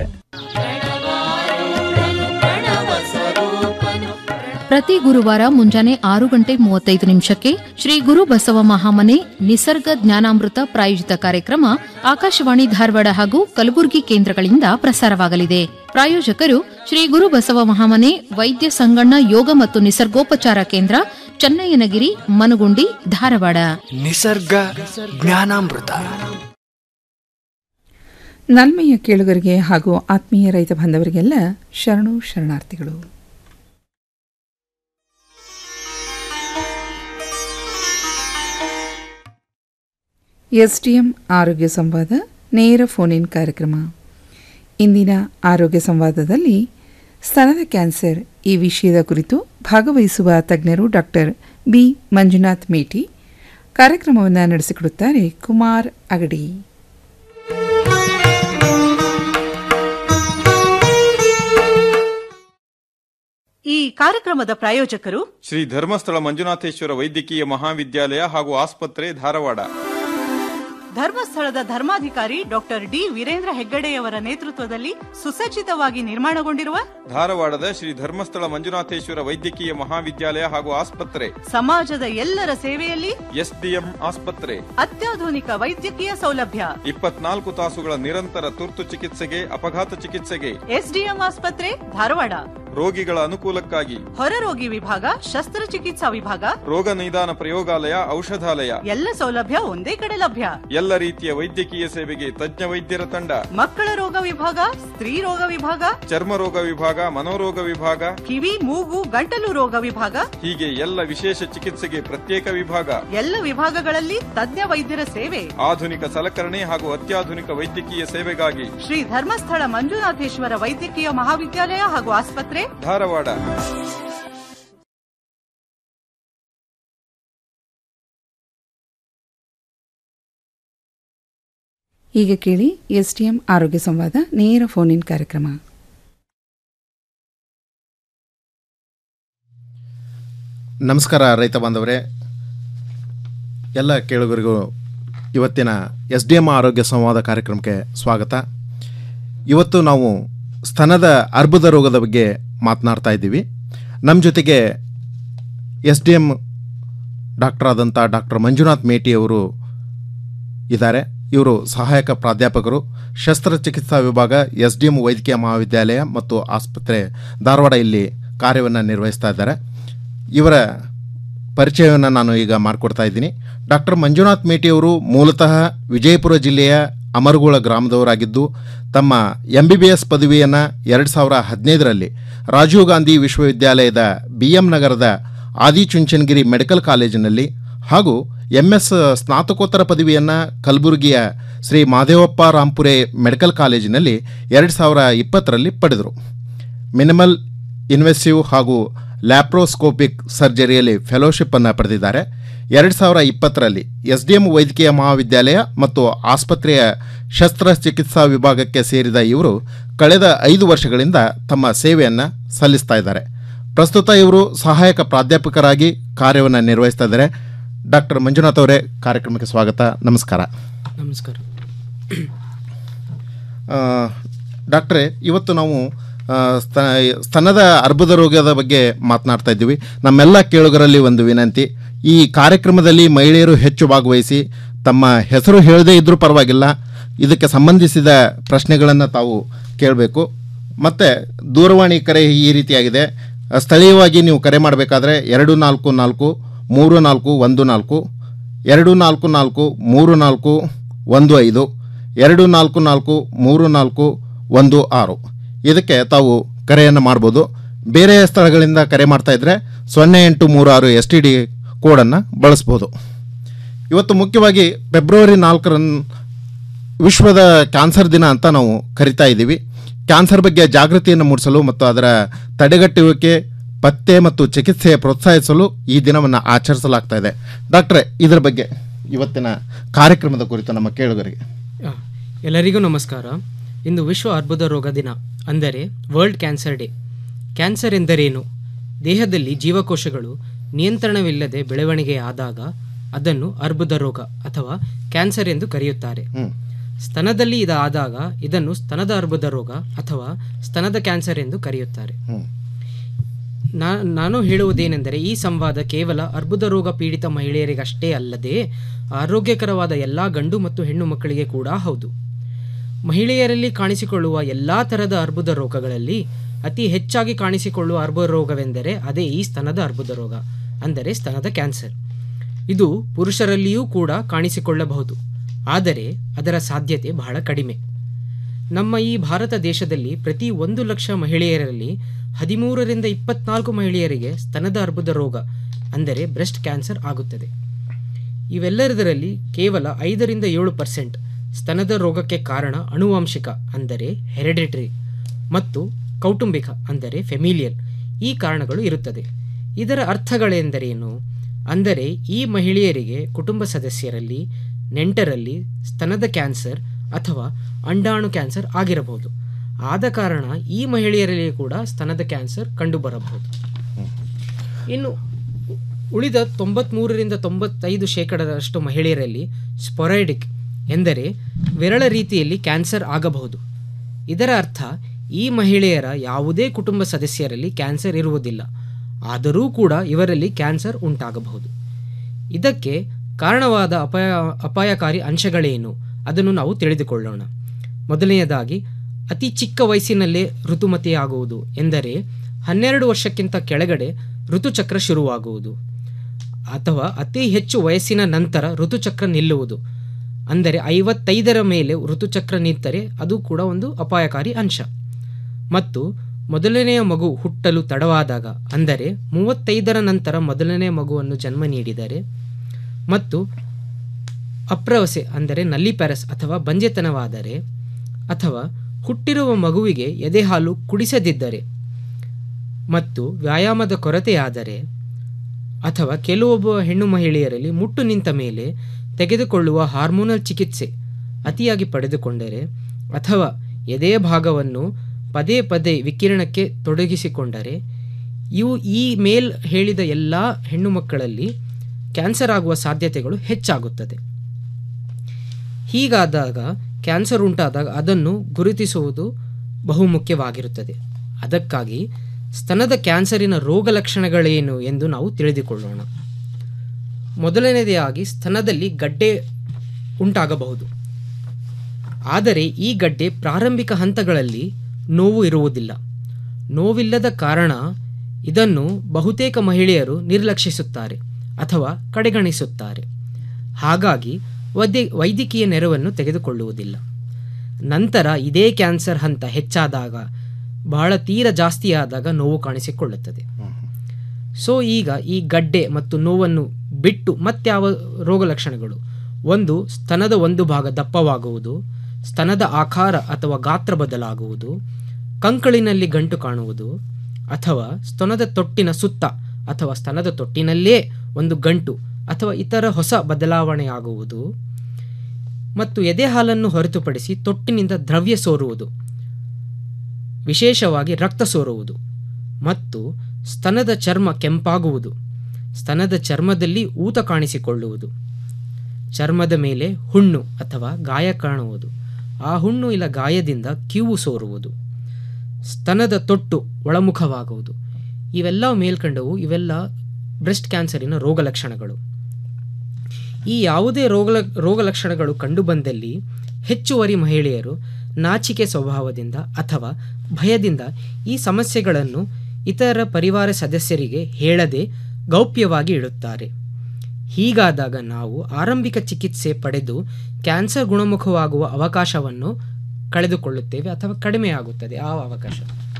ಪ್ರತಿ ಗುರುವಾರ ಮುಂಜಾನೆ ಆರು ಗಂಟೆ ಮೂವತ್ತೈದು ನಿಮಿಷಕ್ಕೆ ಶ್ರೀ ಗುರು ಬಸವ ಮಹಾಮನೆ ನಿಸರ್ಗ ಜ್ಞಾನಾಮೃತ ಪ್ರಾಯೋಜಿತ ಕಾರ್ಯಕ್ರಮ ಆಕಾಶವಾಣಿ ಧಾರವಾಡ ಹಾಗೂ ಕಲಬುರಗಿ ಕೇಂದ್ರಗಳಿಂದ ಪ್ರಸಾರವಾಗಲಿದೆ ಪ್ರಾಯೋಜಕರು ಶ್ರೀ ಗುರು ಬಸವ ಮಹಾಮನೆ ವೈದ್ಯ ಸಂಗಣ್ಣ ಯೋಗ ಮತ್ತು ನಿಸರ್ಗೋಪಚಾರ ಕೇಂದ್ರ ಚನ್ನಯ್ಯನಗಿರಿ ಮನಗುಂಡಿ ಧಾರವಾಡ ನಿಸರ್ಗ ಜ್ಞಾನಾಮೃತ ನಲ್ಮೆಯ ಕೇಳುಗರಿಗೆ ಹಾಗೂ ಆತ್ಮೀಯ ರೈತ ಬಾಂಧವರಿಗೆಲ್ಲ ಶರಣು ಶರಣಾರ್ಥಿಗಳು ಎಸ್ಡಿಎಂ ಆರೋಗ್ಯ ಸಂವಾದ ನೇರ ಫೋನ್ ಇನ್ ಕಾರ್ಯಕ್ರಮ ಇಂದಿನ ಆರೋಗ್ಯ ಸಂವಾದದಲ್ಲಿ ಸ್ತನದ ಕ್ಯಾನ್ಸರ್ ಈ ವಿಷಯದ ಕುರಿತು ಭಾಗವಹಿಸುವ ತಜ್ಞರು ಡಾಕ್ಟರ್ ಬಿ ಮಂಜುನಾಥ್ ಮೇಟಿ ಕಾರ್ಯಕ್ರಮವನ್ನು ನಡೆಸಿಕೊಡುತ್ತಾರೆ ಕುಮಾರ್ ಅಗಡಿ ಈ ಕಾರ್ಯಕ್ರಮದ ಪ್ರಾಯೋಜಕರು ಶ್ರೀ ಧರ್ಮಸ್ಥಳ ಮಂಜುನಾಥೇಶ್ವರ ವೈದ್ಯಕೀಯ ಮಹಾವಿದ್ಯಾಲಯ ಹಾಗೂ ಆಸ್ಪತ್ರೆ ಧಾರವಾಡ ಧರ್ಮಸ್ಥಳದ ಧರ್ಮಾಧಿಕಾರಿ ಡಾಕ್ಟರ್ ಡಿ ವೀರೇಂದ್ರ ಹೆಗ್ಗಡೆಯವರ ನೇತೃತ್ವದಲ್ಲಿ ಸುಸಜ್ಜಿತವಾಗಿ ನಿರ್ಮಾಣಗೊಂಡಿರುವ ಧಾರವಾಡದ ಶ್ರೀ ಧರ್ಮಸ್ಥಳ ಮಂಜುನಾಥೇಶ್ವರ ವೈದ್ಯಕೀಯ ಮಹಾವಿದ್ಯಾಲಯ ಹಾಗೂ ಆಸ್ಪತ್ರೆ ಸಮಾಜದ ಎಲ್ಲರ ಸೇವೆಯಲ್ಲಿ ಎಸ್ಡಿಎಂ ಆಸ್ಪತ್ರೆ ಅತ್ಯಾಧುನಿಕ ವೈದ್ಯಕೀಯ ಸೌಲಭ್ಯ ಇಪ್ಪತ್ನಾಲ್ಕು ತಾಸುಗಳ ನಿರಂತರ ತುರ್ತು ಚಿಕಿತ್ಸೆಗೆ ಅಪಘಾತ ಚಿಕಿತ್ಸೆಗೆ ಎಸ್ಡಿಎಂ ಆಸ್ಪತ್ರೆ ಧಾರವಾಡ ರೋಗಿಗಳ ಅನುಕೂಲಕ್ಕಾಗಿ ಹೊರರೋಗಿ ವಿಭಾಗ ಶಸ್ತ್ರಚಿಕಿತ್ಸಾ ವಿಭಾಗ ರೋಗ ನಿದಾನ ಪ್ರಯೋಗಾಲಯ ಔಷಧಾಲಯ ಎಲ್ಲ ಸೌಲಭ್ಯ ಒಂದೇ ಕಡೆ ಲಭ್ಯ ಎಲ್ಲ ರೀತಿಯ ವೈದ್ಯಕೀಯ ಸೇವೆಗೆ ತಜ್ಞ ವೈದ್ಯರ ತಂಡ ಮಕ್ಕಳ ರೋಗ ವಿಭಾಗ ಸ್ತ್ರೀ ರೋಗ ವಿಭಾಗ ಚರ್ಮ ರೋಗ ವಿಭಾಗ ಮನೋರೋಗ ವಿಭಾಗ ಕಿವಿ ಮೂಗು ಗಂಟಲು ರೋಗ ವಿಭಾಗ ಹೀಗೆ ಎಲ್ಲ ವಿಶೇಷ ಚಿಕಿತ್ಸೆಗೆ ಪ್ರತ್ಯೇಕ ವಿಭಾಗ ಎಲ್ಲ ವಿಭಾಗಗಳಲ್ಲಿ ತಜ್ಞ ವೈದ್ಯರ ಸೇವೆ ಆಧುನಿಕ ಸಲಕರಣೆ ಹಾಗೂ ಅತ್ಯಾಧುನಿಕ ವೈದ್ಯಕೀಯ ಸೇವೆಗಾಗಿ ಶ್ರೀ ಧರ್ಮಸ್ಥಳ ಮಂಜುನಾಥೇಶ್ವರ ವೈದ್ಯಕೀಯ ಮಹಾವಿದ್ಯಾಲಯ ಹಾಗೂ ಆಸ್ಪತ್ರೆ ಧಾರವಾಡ ಈಗ ಕೇಳಿ ಎಸ್ಡಿಎಂ ಆರೋಗ್ಯ ಸಂವಾದ ನೇರ ಫೋನ್ ಇನ್ ಕಾರ್ಯಕ್ರಮ ನಮಸ್ಕಾರ ರೈತ ಬಾಂಧವರೇ ಎಲ್ಲ ಕೇಳುಗರಿಗೂ ಇವತ್ತಿನ ಎಸ್ ಡಿ ಎಮ್ ಆರೋಗ್ಯ ಸಂವಾದ ಕಾರ್ಯಕ್ರಮಕ್ಕೆ ಸ್ವಾಗತ ಇವತ್ತು ನಾವು ಸ್ತನದ ಅರ್ಬುದ ರೋಗದ ಬಗ್ಗೆ ಮಾತನಾಡ್ತಾ ಇದ್ದೀವಿ ನಮ್ಮ ಜೊತೆಗೆ ಎಸ್ ಡಿ ಎಮ್ ಡಾಕ್ಟರ್ ಆದಂಥ ಡಾಕ್ಟರ್ ಮಂಜುನಾಥ್ ಮೇಟಿ ಅವರು ಇದ್ದಾರೆ ಇವರು ಸಹಾಯಕ ಪ್ರಾಧ್ಯಾಪಕರು ಶಸ್ತ್ರಚಿಕಿತ್ಸಾ ವಿಭಾಗ ಎಸ್ ಡಿ ಎಂ ವೈದ್ಯಕೀಯ ಮಹಾವಿದ್ಯಾಲಯ ಮತ್ತು ಆಸ್ಪತ್ರೆ ಧಾರವಾಡ ಇಲ್ಲಿ ಕಾರ್ಯವನ್ನು ನಿರ್ವಹಿಸ್ತಾ ಇದ್ದಾರೆ ಇವರ ಪರಿಚಯವನ್ನು ನಾನು ಈಗ ಮಾಡಿಕೊಡ್ತಾ ಇದ್ದೀನಿ ಡಾಕ್ಟರ್ ಮಂಜುನಾಥ್ ಮೇಟಿಯವರು ಮೂಲತಃ ವಿಜಯಪುರ ಜಿಲ್ಲೆಯ ಅಮರಗೋಳ ಗ್ರಾಮದವರಾಗಿದ್ದು ತಮ್ಮ ಎಂ ಬಿ ಬಿ ಎಸ್ ಪದವಿಯನ್ನು ಎರಡು ಸಾವಿರ ಹದಿನೈದರಲ್ಲಿ ರಾಜೀವ್ ಗಾಂಧಿ ವಿಶ್ವವಿದ್ಯಾಲಯದ ಬಿ ಎಂ ನಗರದ ಆದಿಚುಂಚನಗಿರಿ ಮೆಡಿಕಲ್ ಕಾಲೇಜಿನಲ್ಲಿ ಹಾಗೂ ಎಂ ಎಸ್ ಸ್ನಾತಕೋತ್ತರ ಪದವಿಯನ್ನು ಕಲಬುರಗಿಯ ಶ್ರೀ ಮಾದೇವಪ್ಪ ರಾಂಪುರೆ ಮೆಡಿಕಲ್ ಕಾಲೇಜಿನಲ್ಲಿ ಎರಡು ಸಾವಿರ ಇಪ್ಪತ್ತರಲ್ಲಿ ಪಡೆದರು ಮಿನಿಮಲ್ ಇನ್ವೆಸಿವ್ ಹಾಗೂ ಲ್ಯಾಪ್ರೋಸ್ಕೋಪಿಕ್ ಸರ್ಜರಿಯಲ್ಲಿ ಫೆಲೋಶಿಪ್ಪನ್ನು ಪಡೆದಿದ್ದಾರೆ ಎರಡು ಸಾವಿರ ಇಪ್ಪತ್ತರಲ್ಲಿ ಎಸ್ ಡಿ ಎಂ ವೈದ್ಯಕೀಯ ಮಹಾವಿದ್ಯಾಲಯ ಮತ್ತು ಆಸ್ಪತ್ರೆಯ ಶಸ್ತ್ರಚಿಕಿತ್ಸಾ ವಿಭಾಗಕ್ಕೆ ಸೇರಿದ ಇವರು ಕಳೆದ ಐದು ವರ್ಷಗಳಿಂದ ತಮ್ಮ ಸೇವೆಯನ್ನು ಸಲ್ಲಿಸ್ತಾ ಇದ್ದಾರೆ ಪ್ರಸ್ತುತ ಇವರು ಸಹಾಯಕ ಪ್ರಾಧ್ಯಾಪಕರಾಗಿ ಕಾರ್ಯವನ್ನು ನಿರ್ವಹಿಸ್ತಾ ಇದ್ದಾರೆ ಡಾಕ್ಟರ್ ಮಂಜುನಾಥ್ ಅವರೇ ಕಾರ್ಯಕ್ರಮಕ್ಕೆ ಸ್ವಾಗತ ನಮಸ್ಕಾರ ನಮಸ್ಕಾರ ಆ, ಡಾಕ್ಟ್ರೇ ಇವತ್ತು ನಾವು ಆ, ಸ್ತ- ಸ್ತನದ ಅರ್ಬುದ ರೋಗದ ಬಗ್ಗೆ ಮಾತನಾಡ್ತಾ ಇದ್ದೀವಿ ನಮ್ಮೆಲ್ಲ ಕೇಳುಗರಲ್ಲಿ ಒಂದು ವಿನಂತಿ ಈ ಕಾರ್ಯಕ್ರಮದಲ್ಲಿ ಮಹಿಳೆಯರು ಹೆಚ್ಚು ಭಾಗವಹಿಸಿ ತಮ್ಮ ಹೆಸರು ಹೇಳದೇ ಇದ್ದರೂ ಪರವಾಗಿಲ್ಲ ಇದಕ್ಕೆ ಸಂಬಂಧಿಸಿದ ಪ್ರಶ್ನೆಗಳನ್ನು ತಾವು ಕೇಳಬೇಕು ಮತ್ತು ದೂರವಾಣಿ ಕರೆ ಈ ರೀತಿಯಾಗಿದೆ ಸ್ಥಳೀಯವಾಗಿ ನೀವು ಕರೆ ಮಾಡಬೇಕಾದ್ರೆ ಎರಡು ನಾಲ್ಕು ನಾಲ್ಕು ಮೂರು ನಾಲ್ಕು ಒಂದು ನಾಲ್ಕು ಎರಡು ನಾಲ್ಕು ನಾಲ್ಕು ಮೂರು ನಾಲ್ಕು ಒಂದು ಐದು ಎರಡು ನಾಲ್ಕು ನಾಲ್ಕು ಮೂರು ನಾಲ್ಕು ಒಂದು ಆರು ಇದಕ್ಕೆ ತಾವು ಕರೆಯನ್ನು ಮಾಡ್ಬೋದು ಬೇರೆ ಸ್ಥಳಗಳಿಂದ ಕರೆ ಮಾಡ್ತಾ ಇದ್ದರೆ ಸೊನ್ನೆ ಎಂಟು ಮೂರು ಆರು ಎಸ್ ಟಿ ಡಿ ಕೋಡನ್ನು ಬಳಸ್ಬೋದು ಇವತ್ತು ಮುಖ್ಯವಾಗಿ ಫೆಬ್ರವರಿ ನಾಲ್ಕರನ್ನು ವಿಶ್ವದ ಕ್ಯಾನ್ಸರ್ ದಿನ ಅಂತ ನಾವು ಕರಿತಾ ಇದ್ದೀವಿ ಕ್ಯಾನ್ಸರ್ ಬಗ್ಗೆ ಜಾಗೃತಿಯನ್ನು ಮೂಡಿಸಲು ಮತ್ತು ಅದರ ತಡೆಗಟ್ಟುವಿಕೆ ಪತ್ತೆ ಮತ್ತು ಚಿಕಿತ್ಸೆ ಪ್ರೋತ್ಸಾಹಿಸಲು ಈ ದಿನವನ್ನು ಆಚರಿಸಲಾಗ್ತಾ ಇದೆ ಡಾಕ್ಟ್ರೆ ಇದರ ಬಗ್ಗೆ ಇವತ್ತಿನ ಕಾರ್ಯಕ್ರಮದ ಕುರಿತು ನಮ್ಮ ಕೇಳುಗರಿಗೆ ಆ, ಎಲ್ಲರಿಗೂ ನಮಸ್ಕಾರ ಇಂದು ವಿಶ್ವ ಅರ್ಬುದ ರೋಗ ದಿನ ಅಂದರೆ ವರ್ಲ್ಡ್ ಕ್ಯಾನ್ಸರ್ ಡೇ ಕ್ಯಾನ್ಸರ್ ಎಂದರೇನು ದೇಹದಲ್ಲಿ ಜೀವಕೋಶಗಳು ನಿಯಂತ್ರಣವಿಲ್ಲದೆ ಬೆಳವಣಿಗೆ ಆದಾಗ ಅದನ್ನು ಅರ್ಬುದ ರೋಗ ಅಥವಾ ಕ್ಯಾನ್ಸರ್ ಎಂದು ಕರೆಯುತ್ತಾರೆ ಸ್ತನದಲ್ಲಿ ಇದಾದಾಗ ಇದನ್ನು ಸ್ತನದ ಅರ್ಬುದ ರೋಗ ಅಥವಾ ಸ್ತನದ ಕ್ಯಾನ್ಸರ್ ಎಂದು ಕರೆಯುತ್ತಾರೆ ನಾ- ನಾನು ಹೇಳುವುದೇನೆಂದರೆ ಈ ಸಂವಾದ ಕೇವಲ ಅರ್ಬುದ ರೋಗ ಪೀಡಿತ ಮಹಿಳೆಯರಿಗಷ್ಟೇ ಅಲ್ಲದೆ ಆರೋಗ್ಯಕರವಾದ ಎಲ್ಲ ಗಂಡು ಮತ್ತು ಹೆಣ್ಣು ಮಕ್ಕಳಿಗೆ ಕೂಡ ಹೌದು ಮಹಿಳೆಯರಲ್ಲಿ ಕಾಣಿಸಿಕೊಳ್ಳುವ ಎಲ್ಲ ಥರದ ಅರ್ಬುದ ರೋಗಗಳಲ್ಲಿ ಅತಿ ಹೆಚ್ಚಾಗಿ ಕಾಣಿಸಿಕೊಳ್ಳುವ ಅರ್ಬುದ ರೋಗವೆಂದರೆ ಅದೇ ಈ ಸ್ತನದ ಅರ್ಬುದ ರೋಗ ಅಂದರೆ ಸ್ತನದ ಕ್ಯಾನ್ಸರ್ ಇದು ಪುರುಷರಲ್ಲಿಯೂ ಕೂಡ ಕಾಣಿಸಿಕೊಳ್ಳಬಹುದು ಆದರೆ ಅದರ ಸಾಧ್ಯತೆ ಬಹಳ ಕಡಿಮೆ ನಮ್ಮ ಈ ಭಾರತ ದೇಶದಲ್ಲಿ ಪ್ರತಿ ಒಂದು ಲಕ್ಷ ಮಹಿಳೆಯರಲ್ಲಿ ಹದಿಮೂರರಿಂದ ಇಪ್ಪತ್ನಾಲ್ಕು ಮಹಿಳೆಯರಿಗೆ ಸ್ತನದ ಅರ್ಬುದ ರೋಗ ಅಂದರೆ ಬ್ರೆಸ್ಟ್ ಕ್ಯಾನ್ಸರ್ ಆಗುತ್ತದೆ ಇವೆಲ್ಲದರಲ್ಲಿ ಕೇವಲ ಐದರಿಂದ ಏಳು ಪರ್ಸೆಂಟ್ ಸ್ತನದ ರೋಗಕ್ಕೆ ಕಾರಣ ಅನುವಂಶಿಕ ಅಂದರೆ ಹೆರಿಡಿಟರಿ ಮತ್ತು ಕೌಟುಂಬಿಕ ಅಂದರೆ ಫೆಮಿಲಿಯಲ್ ಈ ಕಾರಣಗಳು ಇರುತ್ತದೆ ಇದರ ಅರ್ಥಗಳೆಂದರೇನು ಅಂದರೆ ಈ ಮಹಿಳೆಯರಿಗೆ ಕುಟುಂಬ ಸದಸ್ಯರಲ್ಲಿ ನೆಂಟರಲ್ಲಿ ಸ್ತನದ ಕ್ಯಾನ್ಸರ್ ಅಥವಾ ಅಂಡಾಣು ಕ್ಯಾನ್ಸರ್ ಆಗಿರಬಹುದು ಆದ ಕಾರಣ ಈ ಮಹಿಳೆಯರಲ್ಲಿ ಕೂಡ ಸ್ತನದ ಕ್ಯಾನ್ಸರ್ ಕಂಡುಬರಬಹುದು ಇನ್ನು ಉ- ಉಳಿದ ತೊಂಬತ್ಮೂರರಿಂದ ತೊಂಬತ್ತೈದು ಶೇಕಡದಷ್ಟು ಮಹಿಳೆಯರಲ್ಲಿ ಸ್ಪೊರೈಡಿಕ್ ಎಂದರೆ ವಿರಳ ರೀತಿಯಲ್ಲಿ ಕ್ಯಾನ್ಸರ್ ಆಗಬಹುದು ಇದರ ಅರ್ಥ ಈ ಮಹಿಳೆಯರ ಯಾವುದೇ ಕುಟುಂಬ ಸದಸ್ಯರಲ್ಲಿ ಕ್ಯಾನ್ಸರ್ ಇರುವುದಿಲ್ಲ ಆದರೂ ಕೂಡ ಇವರಲ್ಲಿ ಕ್ಯಾನ್ಸರ್ ಉಂಟಾಗಬಹುದು ಇದಕ್ಕೆ ಕಾರಣವಾದ ಅಪಾಯ ಅಪಾಯಕಾರಿ ಅಂಶಗಳೇನು ಅದನ್ನು ನಾವು ತಿಳಿದುಕೊಳ್ಳೋಣ ಮೊದಲನೆಯದಾಗಿ ಅತಿ ಚಿಕ್ಕ ವಯಸ್ಸಿನಲ್ಲೇ ಋತುಮತಿಯಾಗುವುದು ಎಂದರೆ ಹನ್ನೆರಡು ವರ್ಷಕ್ಕಿಂತ ಕೆಳಗಡೆ ಋತುಚಕ್ರ ಶುರುವಾಗುವುದು ಅಥವಾ ಅತಿ ಹೆಚ್ಚು ವಯಸ್ಸಿನ ನಂತರ ಋತುಚಕ್ರ ನಿಲ್ಲುವುದು ಅಂದರೆ ಐವತ್ತೈದರ ಮೇಲೆ ಋತುಚಕ್ರ ನಿಂತರೆ ಅದು ಕೂಡ ಒಂದು ಅಪಾಯಕಾರಿ ಅಂಶ ಮತ್ತು ಮೊದಲನೆಯ ಮಗು ಹುಟ್ಟಲು ತಡವಾದಾಗ ಅಂದರೆ ಮೂವತ್ತೈದರ ನಂತರ ಮೊದಲನೆಯ ಮಗುವನ್ನು ಜನ್ಮ ನೀಡಿದರೆ ಮತ್ತು ಅಪ್ರವಸೆ ಅಂದರೆ ನಲ್ಲಿಪ್ಯಾರಸ್ ಅಥವಾ ಬಂಜೆತನವಾದರೆ ಅಥವಾ ಹುಟ್ಟಿರುವ ಮಗುವಿಗೆ ಎದೆಹಾಲು ಕುಡಿಸದಿದ್ದರೆ ಮತ್ತು ವ್ಯಾಯಾಮದ ಕೊರತೆಯಾದರೆ ಅಥವಾ ಕೆಲವೊಬ್ಬ ಹೆಣ್ಣು ಮಹಿಳೆಯರಲ್ಲಿ ಮುಟ್ಟು ನಿಂತ ಮೇಲೆ ತೆಗೆದುಕೊಳ್ಳುವ ಹಾರ್ಮೋನಲ್ ಚಿಕಿತ್ಸೆ ಅತಿಯಾಗಿ ಪಡೆದುಕೊಂಡರೆ ಅಥವಾ ಎದೆಯ ಭಾಗವನ್ನು ಪದೇ ಪದೇ ವಿಕಿರಣಕ್ಕೆ ತೊಡಗಿಸಿಕೊಂಡರೆ ಇವು ಈ ಮೇಲ್ ಹೇಳಿದ ಎಲ್ಲ ಹೆಣ್ಣು ಮಕ್ಕಳಲ್ಲಿ ಕ್ಯಾನ್ಸರ್ ಆಗುವ ಸಾಧ್ಯತೆಗಳು ಹೆಚ್ಚಾಗುತ್ತದೆ ಹೀಗಾದಾಗ ಕ್ಯಾನ್ಸರ್ ಉಂಟಾದಾಗ ಅದನ್ನು ಗುರುತಿಸುವುದು ಬಹುಮುಖ್ಯವಾಗಿರುತ್ತದೆ ಅದಕ್ಕಾಗಿ ಸ್ತನದ ಕ್ಯಾನ್ಸರಿನ ರೋಗ ಲಕ್ಷಣಗಳೇನು ಎಂದು ನಾವು ತಿಳಿದುಕೊಳ್ಳೋಣ ಮೊದಲನೆಯದಾಗಿ ಸ್ತನದಲ್ಲಿ ಗಡ್ಡೆ ಉಂಟಾಗಬಹುದು ಆದರೆ ಈ ಗಡ್ಡೆ ಪ್ರಾರಂಭಿಕ ಹಂತಗಳಲ್ಲಿ ನೋವು ಇರುವುದಿಲ್ಲ ನೋವಿಲ್ಲದ ಕಾರಣ ಇದನ್ನು ಬಹುತೇಕ ಮಹಿಳೆಯರು ನಿರ್ಲಕ್ಷಿಸುತ್ತಾರೆ ಅಥವಾ ಕಡೆಗಣಿಸುತ್ತಾರೆ ಹಾಗಾಗಿ ವೈದ್ಯ ವೈದ್ಯಕೀಯ ನೆರವನ್ನು ತೆಗೆದುಕೊಳ್ಳುವುದಿಲ್ಲ ನಂತರ ಇದೇ ಕ್ಯಾನ್ಸರ್ ಹಂತ ಹೆಚ್ಚಾದಾಗ ಬಹಳ ತೀರ ಜಾಸ್ತಿಯಾದಾಗ ನೋವು ಕಾಣಿಸಿಕೊಳ್ಳುತ್ತದೆ ಸೊ ಈಗ ಈ ಗಡ್ಡೆ ಮತ್ತು ನೋವನ್ನು ಬಿಟ್ಟು ಮತ್ಯಾವ ರೋಗ ಲಕ್ಷಣಗಳು ಒಂದು ಸ್ತನದ ಒಂದು ಭಾಗ ದಪ್ಪವಾಗುವುದು ಸ್ತನದ ಆಕಾರ ಅಥವಾ ಗಾತ್ರ ಬದಲಾಗುವುದು ಕಂಕಳಿನಲ್ಲಿ ಗಂಟು ಕಾಣುವುದು ಅಥವಾ ಸ್ತನದ ತೊಟ್ಟಿನ ಸುತ್ತ ಅಥವಾ ಸ್ತನದ ತೊಟ್ಟಿನಲ್ಲೇ ಒಂದು ಗಂಟು ಅಥವಾ ಇತರ ಹೊಸ ಬದಲಾವಣೆಯಾಗುವುದು ಮತ್ತು ಎದೆ ಹಾಲನ್ನು ಹೊರತುಪಡಿಸಿ ತೊಟ್ಟಿನಿಂದ ದ್ರವ್ಯ ಸೋರುವುದು ವಿಶೇಷವಾಗಿ ರಕ್ತ ಸೋರುವುದು ಮತ್ತು ಸ್ತನದ ಚರ್ಮ ಕೆಂಪಾಗುವುದು ಸ್ತನದ ಚರ್ಮದಲ್ಲಿ ಊತ ಕಾಣಿಸಿಕೊಳ್ಳುವುದು ಚರ್ಮದ ಮೇಲೆ ಹುಣ್ಣು ಅಥವಾ ಗಾಯ ಕಾಣುವುದು ಆ ಹುಣ್ಣು ಇಲ್ಲ ಗಾಯದಿಂದ ಕಿವು ಸೋರುವುದು ಸ್ತನದ ತೊಟ್ಟು ಒಳಮುಖವಾಗುವುದು ಇವೆಲ್ಲ ಮೇಲ್ಕಂಡವು ಇವೆಲ್ಲ ಬ್ರೆಸ್ಟ್ ಕ್ಯಾನ್ಸರಿನ ರೋಗ ಲಕ್ಷಣಗಳು ಈ ಯಾವುದೇ ರೋಗ ರೋಗ ಲಕ್ಷಣಗಳು ಕಂಡುಬಂದಲ್ಲಿ ಹೆಚ್ಚುವರಿ ಮಹಿಳೆಯರು ನಾಚಿಕೆ ಸ್ವಭಾವದಿಂದ ಅಥವಾ ಭಯದಿಂದ ಈ ಸಮಸ್ಯೆಗಳನ್ನು ಇತರ ಪರಿವಾರ ಸದಸ್ಯರಿಗೆ ಹೇಳದೆ ಗೌಪ್ಯವಾಗಿ ಇಡುತ್ತಾರೆ ಹೀಗಾದಾಗ ನಾವು ಆರಂಭಿಕ ಚಿಕಿತ್ಸೆ ಪಡೆದು ಕ್ಯಾನ್ಸರ್ ಗುಣಮುಖವಾಗುವ ಅವಕಾಶವನ್ನು ಕಳೆದುಕೊಳ್ಳುತ್ತೇವೆ ಅಥವಾ ಕಡಿಮೆಯಾಗುತ್ತದೆ ಆ ಅವಕಾಶ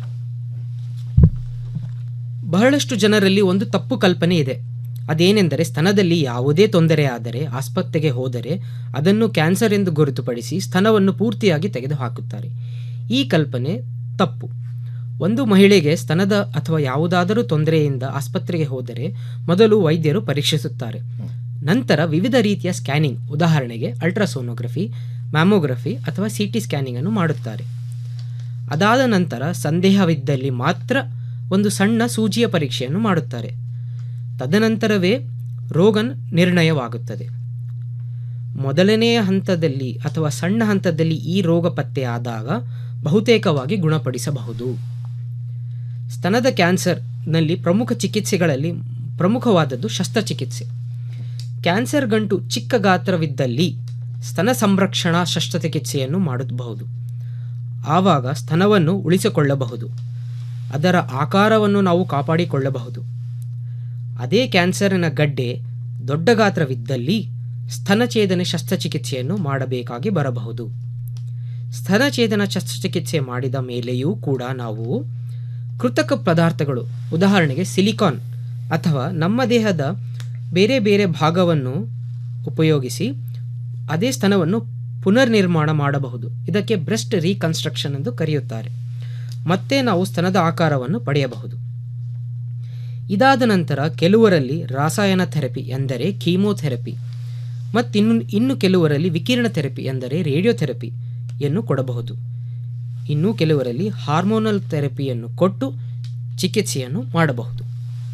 ಬಹಳಷ್ಟು ಜನರಲ್ಲಿ ಒಂದು ತಪ್ಪು ಕಲ್ಪನೆ ಇದೆ ಅದೇನೆಂದರೆ ಸ್ತನದಲ್ಲಿ ಯಾವುದೇ ತೊಂದರೆ ಆದರೆ ಆಸ್ಪತ್ರೆಗೆ ಹೋದರೆ ಅದನ್ನು ಕ್ಯಾನ್ಸರ್ ಎಂದು ಗುರುತುಪಡಿಸಿ ಸ್ತನವನ್ನು ಪೂರ್ತಿಯಾಗಿ ತೆಗೆದುಹಾಕುತ್ತಾರೆ ಈ ಕಲ್ಪನೆ ತಪ್ಪು ಒಂದು ಮಹಿಳೆಗೆ ಸ್ತನದ ಅಥವಾ ಯಾವುದಾದರೂ ತೊಂದರೆಯಿಂದ ಆಸ್ಪತ್ರೆಗೆ ಹೋದರೆ ಮೊದಲು ವೈದ್ಯರು ಪರೀಕ್ಷಿಸುತ್ತಾರೆ ನಂತರ ವಿವಿಧ ರೀತಿಯ ಸ್ಕ್ಯಾನಿಂಗ್ ಉದಾಹರಣೆಗೆ ಅಲ್ಟ್ರಾಸೋನೋಗ್ರಫಿ ಮ್ಯಾಮೋಗ್ರಫಿ ಅಥವಾ ಸಿ ಟಿ ಸ್ಕ್ಯಾನಿಂಗ್ ಅನ್ನು ಮಾಡುತ್ತಾರೆ ಅದಾದ ನಂತರ ಸಂದೇಹವಿದ್ದಲ್ಲಿ ಮಾತ್ರ ಒಂದು ಸಣ್ಣ ಸೂಜಿಯ ಪರೀಕ್ಷೆಯನ್ನು ಮಾಡುತ್ತಾರೆ ತದನಂತರವೇ ರೋಗ ನಿರ್ಣಯವಾಗುತ್ತದೆ ಮೊದಲನೆಯ ಹಂತದಲ್ಲಿ ಅಥವಾ ಸಣ್ಣ ಹಂತದಲ್ಲಿ ಈ ರೋಗ ಪತ್ತೆಯಾದಾಗ ಬಹುತೇಕವಾಗಿ ಗುಣಪಡಿಸಬಹುದು ಸ್ತನದ ಕ್ಯಾನ್ಸರ್ನಲ್ಲಿ ಪ್ರಮುಖ ಚಿಕಿತ್ಸೆಗಳಲ್ಲಿ ಪ್ರಮುಖವಾದದ್ದು ಶಸ್ತ್ರಚಿಕಿತ್ಸೆ ಕ್ಯಾನ್ಸರ್ ಗಂಟು ಚಿಕ್ಕ ಗಾತ್ರವಿದ್ದಲ್ಲಿ ಸ್ತನ ಸಂರಕ್ಷಣಾ ಶಸ್ತ್ರಚಿಕಿತ್ಸೆಯನ್ನು ಮಾಡಬಹುದು ಆವಾಗ ಸ್ತನವನ್ನು ಉಳಿಸಿಕೊಳ್ಳಬಹುದು ಅದರ ಆಕಾರವನ್ನು ನಾವು ಕಾಪಾಡಿಕೊಳ್ಳಬಹುದು ಅದೇ ಕ್ಯಾನ್ಸರಿನ ಗಡ್ಡೆ ದೊಡ್ಡ ಗಾತ್ರವಿದ್ದಲ್ಲಿ ಸ್ತನಛೇದನ ಶಸ್ತ್ರಚಿಕಿತ್ಸೆಯನ್ನು ಮಾಡಬೇಕಾಗಿ ಬರಬಹುದು ಸ್ತನಛೇದನ ಶಸ್ತ್ರಚಿಕಿತ್ಸೆ ಮಾಡಿದ ಮೇಲೆಯೂ ಕೂಡ ನಾವು ಕೃತಕ ಪದಾರ್ಥಗಳು ಉದಾಹರಣೆಗೆ ಸಿಲಿಕಾನ್ ಅಥವಾ ನಮ್ಮ ದೇಹದ ಬೇರೆ ಬೇರೆ ಭಾಗವನ್ನು ಉಪಯೋಗಿಸಿ ಅದೇ ಸ್ತನವನ್ನು ಪುನರ್ನಿರ್ಮಾಣ ಮಾಡಬಹುದು ಇದಕ್ಕೆ ಬ್ರೆಸ್ಟ್ ರೀಕನ್ಸ್ಟ್ರಕ್ಷನ್ ಎಂದು ಕರೆಯುತ್ತಾರೆ ಮತ್ತೆ ನಾವು ಸ್ತನದ ಆಕಾರವನ್ನು ಪಡೆಯಬಹುದು ಇದಾದ ನಂತರ ಕೆಲವರಲ್ಲಿ ರಾಸಾಯನ ಥೆರಪಿ ಎಂದರೆ ಕೀಮೋಥೆರಪಿ ಮತ್ತಿನ್ನು ಇನ್ನು ಕೆಲವರಲ್ಲಿ ವಿಕಿರಣ ಥೆರಪಿ ಎಂದರೆ ರೇಡಿಯೋಥೆರಪಿಯನ್ನು ಕೊಡಬಹುದು ಇನ್ನು ಕೆಲವರಲ್ಲಿ ಹಾರ್ಮೋನಲ್ ಥೆರಪಿಯನ್ನು ಕೊಟ್ಟು ಚಿಕಿತ್ಸೆಯನ್ನು ಮಾಡಬಹುದು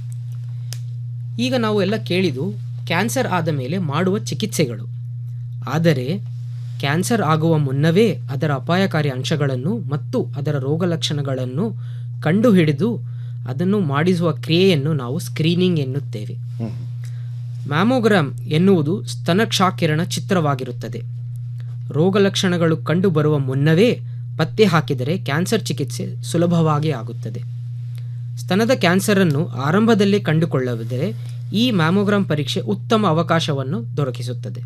ಈಗ ನಾವು ಎಲ್ಲ ಕೇಳಿದು ಕ್ಯಾನ್ಸರ್ ಆದ ಮೇಲೆ ಮಾಡುವ ಚಿಕಿತ್ಸೆಗಳು ಆದರೆ ಕ್ಯಾನ್ಸರ್ ಆಗುವ ಮುನ್ನವೇ ಅದರ ಅಪಾಯಕಾರಿ ಅಂಶಗಳನ್ನು ಮತ್ತು ಅದರ ರೋಗ ಲಕ್ಷಣಗಳನ್ನು ಕಂಡುಹಿಡಿದು ಅದನ್ನು ಮಾಡಿಸುವ ಕ್ರಿಯೆಯನ್ನು ನಾವು ಸ್ಕ್ರೀನಿಂಗ್ ಎನ್ನುತ್ತೇವೆ ಮ್ಯಾಮೋಗ್ರಾಮ್ ಎನ್ನುವುದು ಸ್ತನಕ್ಷಾಕಿರಣ ಚಿತ್ರವಾಗಿರುತ್ತದೆ ರೋಗ ಲಕ್ಷಣಗಳು ಕಂಡುಬರುವ ಮುನ್ನವೇ ಪತ್ತೆ ಹಾಕಿದರೆ ಕ್ಯಾನ್ಸರ್ ಚಿಕಿತ್ಸೆ ಸುಲಭವಾಗಿ ಆಗುತ್ತದೆ ಸ್ತನದ ಕ್ಯಾನ್ಸರನ್ನು ಆರಂಭದಲ್ಲೇ ಕಂಡುಕೊಳ್ಳದಿದ್ದರೆ ಈ ಮ್ಯಾಮೋಗ್ರಾಮ್ ಪರೀಕ್ಷೆ ಉತ್ತಮ ಅವಕಾಶವನ್ನು ದೊರಕಿಸುತ್ತದೆ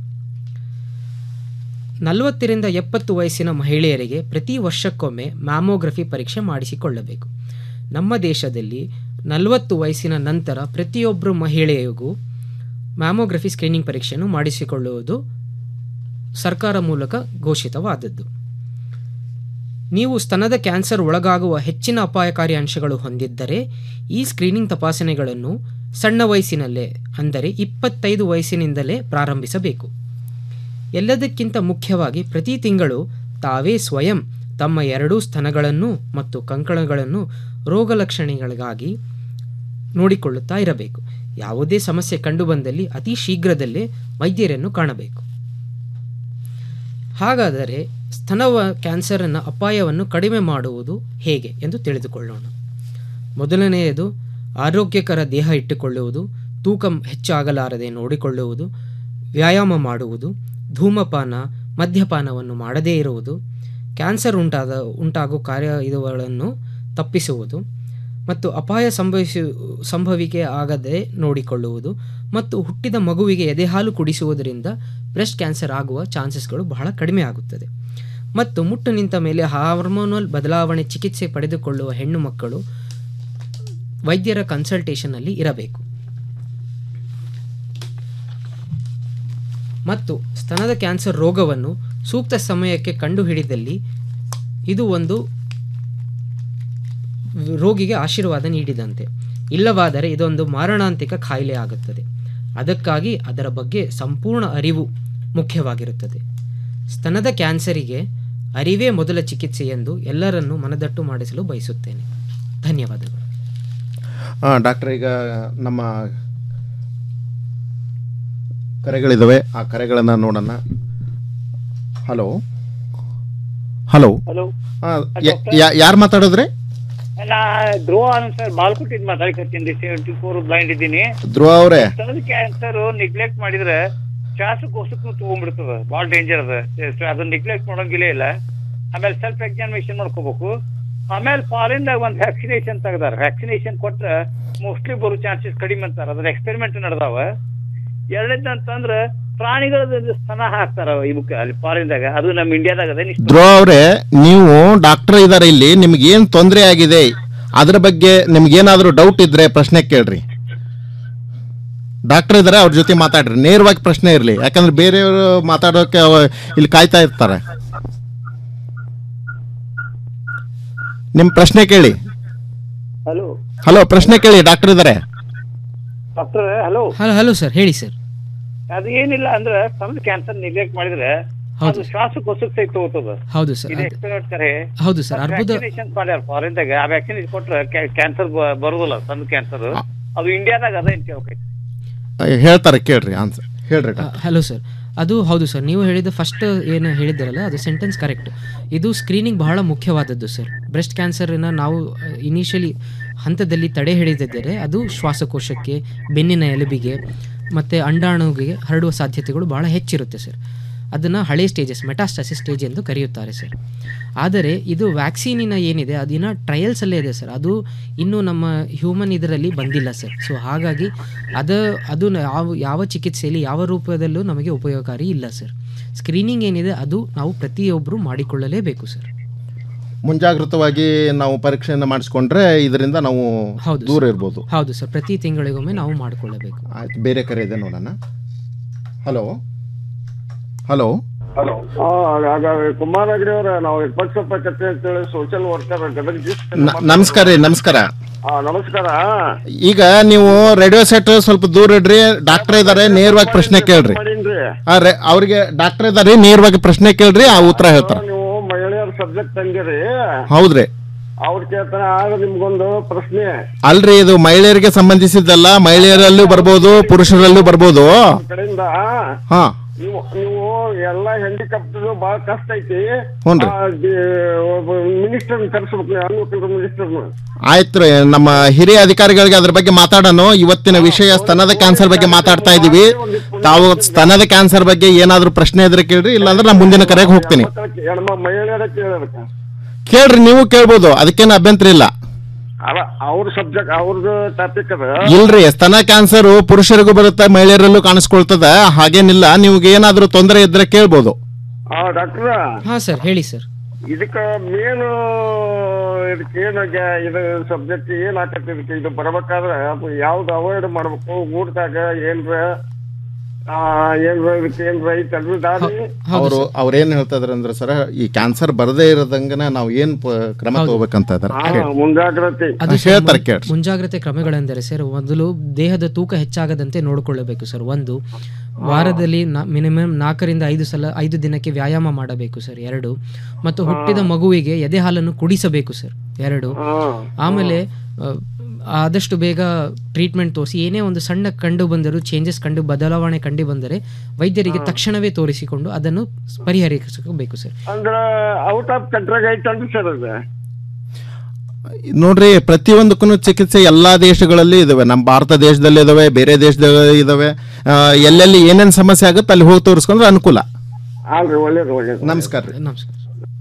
ನಲವತ್ತರಿಂದ ಎಪ್ಪತ್ತು ವಯಸ್ಸಿನ ಮಹಿಳೆಯರಿಗೆ ಪ್ರತಿ ವರ್ಷಕ್ಕೊಮ್ಮೆ ಮ್ಯಾಮೋಗ್ರಫಿ ಪರೀಕ್ಷೆ ಮಾಡಿಸಿಕೊಳ್ಳಬೇಕು ನಮ್ಮ ದೇಶದಲ್ಲಿ ನಲವತ್ತು ವಯಸ್ಸಿನ ನಂತರ ಪ್ರತಿಯೊಬ್ಬರು ಮಹಿಳೆಯರಿಗೂ ಮ್ಯಾಮೋಗ್ರಫಿ ಸ್ಕ್ರೀನಿಂಗ್ ಪರೀಕ್ಷೆಯನ್ನು ಮಾಡಿಸಿಕೊಳ್ಳುವುದು ಸರ್ಕಾರ ಮೂಲಕ ಘೋಷಿತವಾದದ್ದು ನೀವು ಸ್ತನದ ಕ್ಯಾನ್ಸರ್ ಒಳಗಾಗುವ ಹೆಚ್ಚಿನ ಅಪಾಯಕಾರಿ ಅಂಶಗಳು ಹೊಂದಿದ್ದರೆ ಈ ಸ್ಕ್ರೀನಿಂಗ್ ತಪಾಸಣೆಗಳನ್ನು ಸಣ್ಣ ವಯಸ್ಸಿನಲ್ಲೇ ಅಂದರೆ ಇಪ್ಪತ್ತೈದು ವಯಸ್ಸಿನಿಂದಲೇ ಪ್ರಾರಂಭಿಸಬೇಕು ಎಲ್ಲದಕ್ಕಿಂತ ಮುಖ್ಯವಾಗಿ ಪ್ರತಿ ತಿಂಗಳು ತಾವೇ ಸ್ವಯಂ ತಮ್ಮ ಎರಡೂ ಸ್ತನಗಳನ್ನು ಮತ್ತು ಕಂಕಣಗಳನ್ನು ರೋಗ ಲಕ್ಷಣಗಳಿಗಾಗಿ ನೋಡಿಕೊಳ್ಳುತ್ತಾ ಇರಬೇಕು ಯಾವುದೇ ಸಮಸ್ಯೆ ಕಂಡುಬಂದಲ್ಲಿ ಅತಿ ಶೀಘ್ರದಲ್ಲೇ ವೈದ್ಯರನ್ನು ಕಾಣಬೇಕು ಹಾಗಾದರೆ ಸ್ತನವ ಕ್ಯಾನ್ಸರನ್ನು ಅಪಾಯವನ್ನು ಕಡಿಮೆ ಮಾಡುವುದು ಹೇಗೆ ಎಂದು ತಿಳಿದುಕೊಳ್ಳೋಣ ಮೊದಲನೆಯದು ಆರೋಗ್ಯಕರ ದೇಹ ಇಟ್ಟುಕೊಳ್ಳುವುದು ತೂಕ ಹೆಚ್ಚಾಗಲಾರದೆ ನೋಡಿಕೊಳ್ಳುವುದು ವ್ಯಾಯಾಮ ಮಾಡುವುದು ಧೂಮಪಾನ ಮದ್ಯಪಾನವನ್ನು ಮಾಡದೇ ಇರುವುದು ಕ್ಯಾನ್ಸರ್ ಉಂಟಾದ ಉಂಟಾಗುವ ಕಾರ್ಯ ಇವುಗಳನ್ನು ತಪ್ಪಿಸುವುದು ಮತ್ತು ಅಪಾಯ ಸಂಭವಿಸಿ ಸಂಭವಿಕೆ ಆಗದೆ ನೋಡಿಕೊಳ್ಳುವುದು ಮತ್ತು ಹುಟ್ಟಿದ ಮಗುವಿಗೆ ಎದೆಹಾಲು ಕುಡಿಸುವುದರಿಂದ ಬ್ರೆಸ್ಟ್ ಕ್ಯಾನ್ಸರ್ ಆಗುವ ಚಾನ್ಸಸ್ಗಳು ಬಹಳ ಕಡಿಮೆ ಆಗುತ್ತದೆ ಮತ್ತು ಮುಟ್ಟು ನಿಂತ ಮೇಲೆ ಹಾರ್ಮೋನಲ್ ಬದಲಾವಣೆ ಚಿಕಿತ್ಸೆ ಪಡೆದುಕೊಳ್ಳುವ ಹೆಣ್ಣು ಮಕ್ಕಳು ವೈದ್ಯರ ಕನ್ಸಲ್ಟೇಷನ್ನಲ್ಲಿ ಇರಬೇಕು ಮತ್ತು ಸ್ತನದ ಕ್ಯಾನ್ಸರ್ ರೋಗವನ್ನು ಸೂಕ್ತ ಸಮಯಕ್ಕೆ ಕಂಡುಹಿಡಿದಲ್ಲಿ ಇದು ಒಂದು ರೋಗಿಗೆ ಆಶೀರ್ವಾದ ನೀಡಿದಂತೆ ಇಲ್ಲವಾದರೆ ಇದೊಂದು ಮಾರಣಾಂತಿಕ ಕಾಯಿಲೆ ಆಗುತ್ತದೆ ಅದಕ್ಕಾಗಿ ಅದರ ಬಗ್ಗೆ ಸಂಪೂರ್ಣ ಅರಿವು ಮುಖ್ಯವಾಗಿರುತ್ತದೆ ಸ್ತನದ ಕ್ಯಾನ್ಸರಿಗೆ ಅರಿವೇ ಮೊದಲ ಚಿಕಿತ್ಸೆ ಎಂದು ಎಲ್ಲರನ್ನೂ ಮನದಟ್ಟು ಮಾಡಿಸಲು ಬಯಸುತ್ತೇನೆ ಧನ್ಯವಾದಗಳು ಹಾಂ ಡಾಕ್ಟರ್ ಈಗ ನಮ್ಮ ಕರೆಗಳಿದ್ದಾವೆ ಆ ಕರೆಗಳನ್ನು ನೋಡೋಣ ಹಲೋ ಹಲೋ ಹಲೋ ಹಾಂ ಯಾರು ಮಾತಾಡಿದ್ರಿ ನಾ ಧ್ರುವ ಆನಂದ್ ಸರ್ ಬಾಲ್ಕೋಟಿಂದ ಮಾತಾಡ್ಕತ್ತೀನಿ ಸೆವೆಂಟಿ ಫೋರ್ ಬ್ಲೈಂಡ್ ಇದ್ದೀನಿ ಧ್ರುವ ಅವರೇ ಸ್ತನದ ಕ್ಯಾನ್ಸರ್ ನೆಗ್ಲೆಕ್ಟ್ ಮಾಡಿದ್ರೆ ಶ್ವಾಸಕೋಶಕ್ಕೂ ತಗೊಂಡ್ಬಿಡ್ತದ ಭಾಳ ಡೇಂಜರ್ ಅದ ಅದನ್ನ ನೆಗ್ಲೆಕ್ಟ್ ಮಾಡೋಂಗಿಲ್ಲ ಇಲ್ಲ ಆಮೇಲೆ ಸೆಲ್ಫ್ ಎಕ್ಸಾಮಿನೇಷನ್ ಮಾಡ್ಕೋಬೇಕು ಆಮೇಲೆ ಫಾರಿನ್ದಾಗ ಒಂದು ವ್ಯಾಕ್ಸಿನೇಷನ್ ತೆಗ್ದಾರ ವ್ಯಾಕ್ಸಿನೇಷನ್ ಕೊಟ್ರೆ ಮೋಸ್ಟ್ಲಿ ಬರೋ ಚಾನ್ಸಸ್ ಕಡಿಮೆ ಅಂತಾರ ಅದ್ರ ಎಕ್ಸ್ಪೆರಿಮೆಂಟ್ ನಡೆದಾವ ಎರಡನೇದು ಅಂತಂದ್ರ ಪ್ರಾಣಿಗಳ ಸ್ತನ ಹಾಕ್ತಾರ ಇವಕ್ಕೆ ಅಲ್ಲಿ ಫಾರಿನ್ದಾಗ ಅದು ನಮ್ಮ ಇಂಡಿಯಾದಾಗ ಅದೇ ಧ್ರುವ ಅವರೇ ನೀವು ಡಾಕ್ಟರ್ ಇದಾರೆ ಇಲ್ಲಿ ನಿಮ್ಗೆ ಏನ್ ತೊಂದರೆ ಆಗಿದೆ ಅದ್ರ ಬಗ್ಗೆ ನಿಮ್ಗೇನಾದ್ರೂ ಡೌಟ್ ಇದ್ರೆ ಪ್ರಶ್ನೆ ಕೇಳ್ರಿ ಡಾಕ್ಟರ್ ಇದಾರೆ ಅವ್ರ ಜೊತೆ ಮಾತಾಡ್ರಿ ನೇರವಾಗಿ ಪ್ರಶ್ನೆ ಇರಲಿ ಯಾಕಂದ್ರೆ ಬೇರೆಯವರು ಮಾತಾಡೋಕೆ ಅವ- ಇಲ್ಲಿ ಕಾಯ್ತಾ ಇರ್ತಾರೆ ನಿಮ್ ಪ್ರಶ್ನೆ ಕೇಳಿ ಹಲೋ ಹಲೋ ಪ್ರಶ್ನೆ ಕೇಳಿ ಡಾಕ್ಟರ್ ಇದಾರೆ doctor hello hello hello sir ಹೇಳಿ ಸರ್ ಅದು ಏನಿಲ್ಲ ಅಂದ್ರೆ ಸಣ್ಣ ಕ್ಯಾನ್ಸರ್ ನೆಗ್ಲೆಕ್ಟ್ ಮಾಡಿದ್ರೆ ಅದು ಶ್ವಾಸಕೋಶಕ್ಕೆ ಸಹಿತ ಹೋಗ್ತದ ಹೌದು ಸರ್ ಇದು ಅದು- ಎಕ್ಸ್ಪೆಕ್ಟ್ ಕರೆ ಹೌದು ಸರ್ ಅರ್ಬುದ ವ್ಯಾಕ್ಸಿನೇಷನ್ ಮಾಡ್ಯಾರ ಫಾರಿನ್ದಾಗ ಆ ವ್ಯಾಕ್ಸಿನ್ ಕೊಟ್ರೆ ಕ್ಯಾನ್ಸರ್ ಬರುದಿಲ್ಲ ಸಣ್ಣ ಕ್ಯಾನ್ಸರ್ ಅದು ಇಂಡಿಯಾದಾಗ ಅದ ಏನ್ ಕೇಳ್ಕೈತಿ ಅಹ್, ಹೇಳ್ತಾರೆ ಕೇಳ್ರಿ ಆನ್ಸರ್ ಹೇಳ್ರಿ ಡಾಕ್ಟರ್ ಹಲೋ ಸರ್ ಅದು ಹೌದು ಸರ್ ನೀವು ಹೇಳಿದ ಫಸ್ಟ್ ಏನು ಹೇಳಿದ್ದೀರಲ್ಲ ಅದು ಸೆಂಟೆನ್ಸ್ ಕರೆಕ್ಟ್ ಇದು ಸ್ಕ್ರೀನಿಂಗ್ ಬಹಳ ಮುಖ್ಯವಾದದ್ದು ಸರ್ ಬ್ರೆಸ್ಟ್ ಕ್ಯಾನ್ಸರ್ನ ನಾವು ಇನಿಷಿಯಲಿ ಹಂತದಲ್ಲಿ ತಡೆ ಹಿಡಿದಿದ್ದರೆ ಅದು ಶ್ವಾಸಕೋಶಕ್ಕೆ ಬೆನ್ನಿನ ಎಲುಬಿಗೆ ಮತ್ತು ಅಂಡಾಣುವಿಗೆ ಹರಡುವ ಸಾಧ್ಯತೆಗಳು ಬಹಳ ಹೆಚ್ಚಿರುತ್ತೆ ಸರ್ ಅದನ್ನು ಹಳೆ ಸ್ಟೇಜಸ್ ಮೆಟಾಸ್ಟಾಸಿಸ್ ಸ್ಟೇಜ್ ಎಂದು ಕರೆಯುತ್ತಾರೆ ಸರ್ ಆದರೆ ಇದು ವ್ಯಾಕ್ಸಿನಿನ ಏನಿದೆ ಅದಿನ ಟ್ರಯಲ್ಸಲ್ಲೇ ಇದೆ ಸರ್ ಅದು ಇನ್ನೂ ನಮ್ಮ ಹ್ಯೂಮನ್ ಇದರಲ್ಲಿ ಬಂದಿಲ್ಲ ಸರ್ ಸೊ ಹಾಗಾಗಿ ಅದು ಅದು ನ- ಯಾವ ಯಾವ ಚಿಕಿತ್ಸೆಯಲ್ಲಿ ಯಾವ ರೂಪದಲ್ಲೂ ನಮಗೆ ಉಪಯೋಗಕಾರಿ ಇಲ್ಲ ಸರ್ ಸ್ಕ್ರೀನಿಂಗ್ ಏನಿದೆ ಅದು ನಾವು ಪ್ರತಿಯೊಬ್ಬರು ಮಾಡಿಕೊಳ್ಳಲೇಬೇಕು ಸರ್ ಮುಂಜಾಗೃತವಾಗಿ ನಾವು ಪರೀಕ್ಷೆಯನ್ನು ಮಾಡಿಸ್ಕೊಂಡ್ರೆ ಇದರಿಂದ ನಾವು ಹೌದು ದೂರ ಸರ್. ಇರ್ಬೋದು ಹೌದು ಸರ್ ಪ್ರತಿ ತಿಂಗಳಿಗೊಮ್ಮೆ ನಾವು ಮಾಡಿಕೊಳ್ಳಬೇಕು ಆಯ್ತು ಬೇರೆ ಕರೆ ಇದೆ ನೋಡೋಣ ಹಲೋ ಹಲೋ ಹಲೋ ಕುಮಾರಗಿರಿ ಅವರ ನಾವು ಇಪ್ಪತ್ತು ಕತೆ ಅಂತೇಳಿ ಸೋಷಿಯಲ್ ವರ್ಕರ್ ಗದಗ ಜಿಸ್ಟ್ ನ- ನಮಸ್ಕಾರ ರೀ ನಮಸ್ಕಾರ ಹಾ ನಮಸ್ಕಾರ ಈಗ ನೀವು ರೇಡಿಯೋ ಸೆಟ್ ಸ್ವಲ್ಪ ದೂರ ಇಡ್ರಿ ಡಾಕ್ಟರ್ ಇದಾರೆ ನೇರವಾಗಿ ಪ್ರಶ್ನೆ ಕೇಳ್ರಿ ಮಾಡೀನ್ರಿ ಆ, ರೇ- ಅವ್ರಿಗೆ ಡಾಕ್ಟರ್ ಇದಾರೆ ನೇರವಾಗಿ ಪ್ರಶ್ನೆ ಕೇಳ್ರಿ ಆ ಉತ್ತರ ಹೇಳ್ತಾರೆ ನೀವು ಮಹಿಳೆಯರ ಸಬ್ಜೆಕ್ಟ್ ತಂದಿರಿ ಹೌದ್ರಿ ಅವ್ರ ಕೇಳ್ತಾನೆ ಆಗ ನಿಮ್ಗೊಂದು ಪ್ರಶ್ನೆ ಅಲ್ರಿ ಇದು ಮಹಿಳೆಯರಿಗೆ ಸಂಬಂಧಿಸಿದ್ದಲ್ಲ ಮಹಿಳೆಯರಲ್ಲೂ ಬರ್ಬೋದು ಪುರುಷರಲ್ಲೂ ಬರ್ಬೋದು ನಿಮ್ ಕಡೆಯಿಂದ ಹಾ ನೀವು ನೀವು ಎಲ್ಲ ಹ್ಯಾಂಡಿಕ್ಯಾಪ್ಟ್ ಬಹಳ ಕಷ್ಟ ಐತಿ ಹ್ಞೂನ್ರಿ. ಮಿನಿಸ್ಟರ್ ಕರ್ಸ್ಬೇಕು ಅನ್ಬೇಕಲ್ರಿ ಮಿನಿಸ್ಟರ್ ಆಯ್ತು ರೀ ನಮ್ಮ ಹಿರಿಯ ಅಧಿಕಾರಿಗಳಿಗೆ ಅದ್ರ ಬಗ್ಗೆ ಮಾತಾಡೋಣ ಇವತ್ತಿನ ವಿಷಯ ಸ್ತನದ ಕ್ಯಾನ್ಸರ್ ಬಗ್ಗೆ ಮಾತಾಡ್ತಾ ಇದೀವಿ ತಾವು ಸ್ತನದ ಕ್ಯಾನ್ಸರ್ ಬಗ್ಗೆ ಏನಾದ್ರೂ ಪ್ರಶ್ನೆ ಇದ್ರೆ ಕೇಳ್ರಿ ಇಲ್ಲಾಂದ್ರೆ ನಾನು ಮುಂದಿನ ಕರೆಗೆ ಹೋಗ್ತೀನಿ ನಮ್ಮ ಮಹಿಳೆಯರ ಕೇಳೋದಕ್ಕೆ ಕೇಳ್ರಿ ನೀವು ಕೇಳ್ಬೋದು ಅದಕ್ಕೇನು ಅಭ್ಯಂತರ ಇಲ್ಲ ಅಲ್ಲ ಅವ್ರ ಸಬ್ಜೆಕ್ಟ್ ಅವ್ರದ್ದು ಟಾಪಿಕ್ ಅದ ಇಲ್ರಿ ಸ್ತನ ಕ್ಯಾನ್ಸರ್ ಪುರುಷರಿಗೂ ಬರುತ್ತೆ ಮಹಿಳೆಯರಲ್ಲೂ ಕಾಣಿಸ್ಕೊಳ್ತದ ಹಾಗೇನಿಲ್ಲ ನಿಮ್ಗೆ ಏನಾದ್ರೂ ತೊಂದರೆ ಇದ್ರೆ ಕೇಳ್ಬೋದು ಆ ಡಾಕ್ಟರ್ ಹಾಂ ಸರ್ ಹೇಳಿ ಸರ್ ಇದಕ್ಕ ಮೇನ್ ಇದಕ್ಕೆ ಏನು ಗ್ಯಾ- ಇದು ಸಬ್ಜೆಕ್ಟ್ ಏನ್ ಆಕತಿ ಇದಕ್ಕೆ ಇದು ಬರ್ಬೇಕಾದ್ರೆ ಅದು ಯಾವ್ದು ಅವಾಯ್ಡ್ ಮಾಡ್ಬೇಕು ಊಟದಾಗ ಏನ್ರ ಆ, ಏನ್ರ ಇದಕ್ಕೆ ಏನ್ರ ಐತಲ್ರಿ ದಾರಿ ಅವರು ಅವ್ರೇನ್ ಹೇಳ್ತಾ ಇದಾರೆ ಅಂದ್ರೆ ಸರ್ ಈ ಕ್ಯಾನ್ಸರ್ ಬರದೇ ಇರೋದಂಗನ ನಾವು ಏನ್ ಪ- ಕ್ರಮ ತಗೋಬೇಕಂತ ಇದಾರೆ ಆ, ಮುಂಜಾಗ್ರತೆ ಅದು ಸರ್ ಹೇಳ್ತಾರೆ ಮುನ್- ಕೇಳ್ರಿ ಮುಂಜಾಗ್ರತೆ ಕ್ರಮಗಳೆಂದರೆ ಸರ್ ಮೊದಲು ದೇಹದ ತೂಕ ಹೆಚ್ಚಾಗದಂತೆ ನೋಡಿಕೊಳ್ಳಬೇಕು ಸರ್ ಒಂದು ವಾರದಲ್ಲಿ ಮಿನಿಮಮ್ ನಾಲ್ಕರಿಂದ ಐದು ಸಲ ಐದು ದಿನಕ್ಕೆ ವ್ಯಾಯಾಮ ಮಾಡಬೇಕು ಸರ್ ಎರಡು ಮತ್ತು ಹುಟ್ಟಿದ ಮಗುವಿಗೆ ಎದೆ ಹಾಲನ್ನು ಕುಡಿಸಬೇಕು ಸರ್ ಎರಡು ಆಮೇಲೆ ಆ, ಆದಷ್ಟು ಬೇಗ ಟ್ರೀಟ್ಮೆಂಟ್ ತೋರಿಸಿ ಏನೇ ಒಂದು ಸಣ್ಣ ಕಂಡು ಬಂದರೂ ಚೇಂಜಸ್ ಕಂಡು ಬದಲಾವಣೆ ಕಂಡು ಬಂದರೆ ವೈದ್ಯರಿಗೆ ತಕ್ಷಣವೇ ತೋರಿಸಿಕೊಂಡು ಅದನ್ನು ಪರಿಹರಿಸಬೇಕು ಸರ್ ಅಂದ್ರ ಔಟ್ ಆಫ್ ಕಂಟ್ರಾಗ ಐತಲ್ರಿ ಸರ್ ಅದು ನೋಡ್ರಿ ಪ್ರತಿಯೊಂದಕ್ಕೂ ಚಿಕಿತ್ಸೆ ಎಲ್ಲಾ ದೇಶಗಳಲ್ಲಿ ಇದಾವೆ ನಮ್ಮ ಭಾರತ ದೇಶದಲ್ಲಿ ಇದಾವೆ ಬೇರೆ ದೇಶದಲ್ಲಿ ಇದಾವೆ ಆ, ಎಲ್ಲೆಲ್ಲಿ ಏನೇನ್ ಸಮಸ್ಯೆ ಆಗುತ್ತೆ ಅಲ್ಲಿ ಹೋಗಿ ತೋರಿಸ್ಕೊಂಡ್ರೆ ಅನುಕೂಲ ಅಲ್ರಿ ಒಳ್ಳೇದು ಒಳ್ಳೇದು ನಮಸ್ಕಾರ ರೀ ನಮಸ್ಕಾರ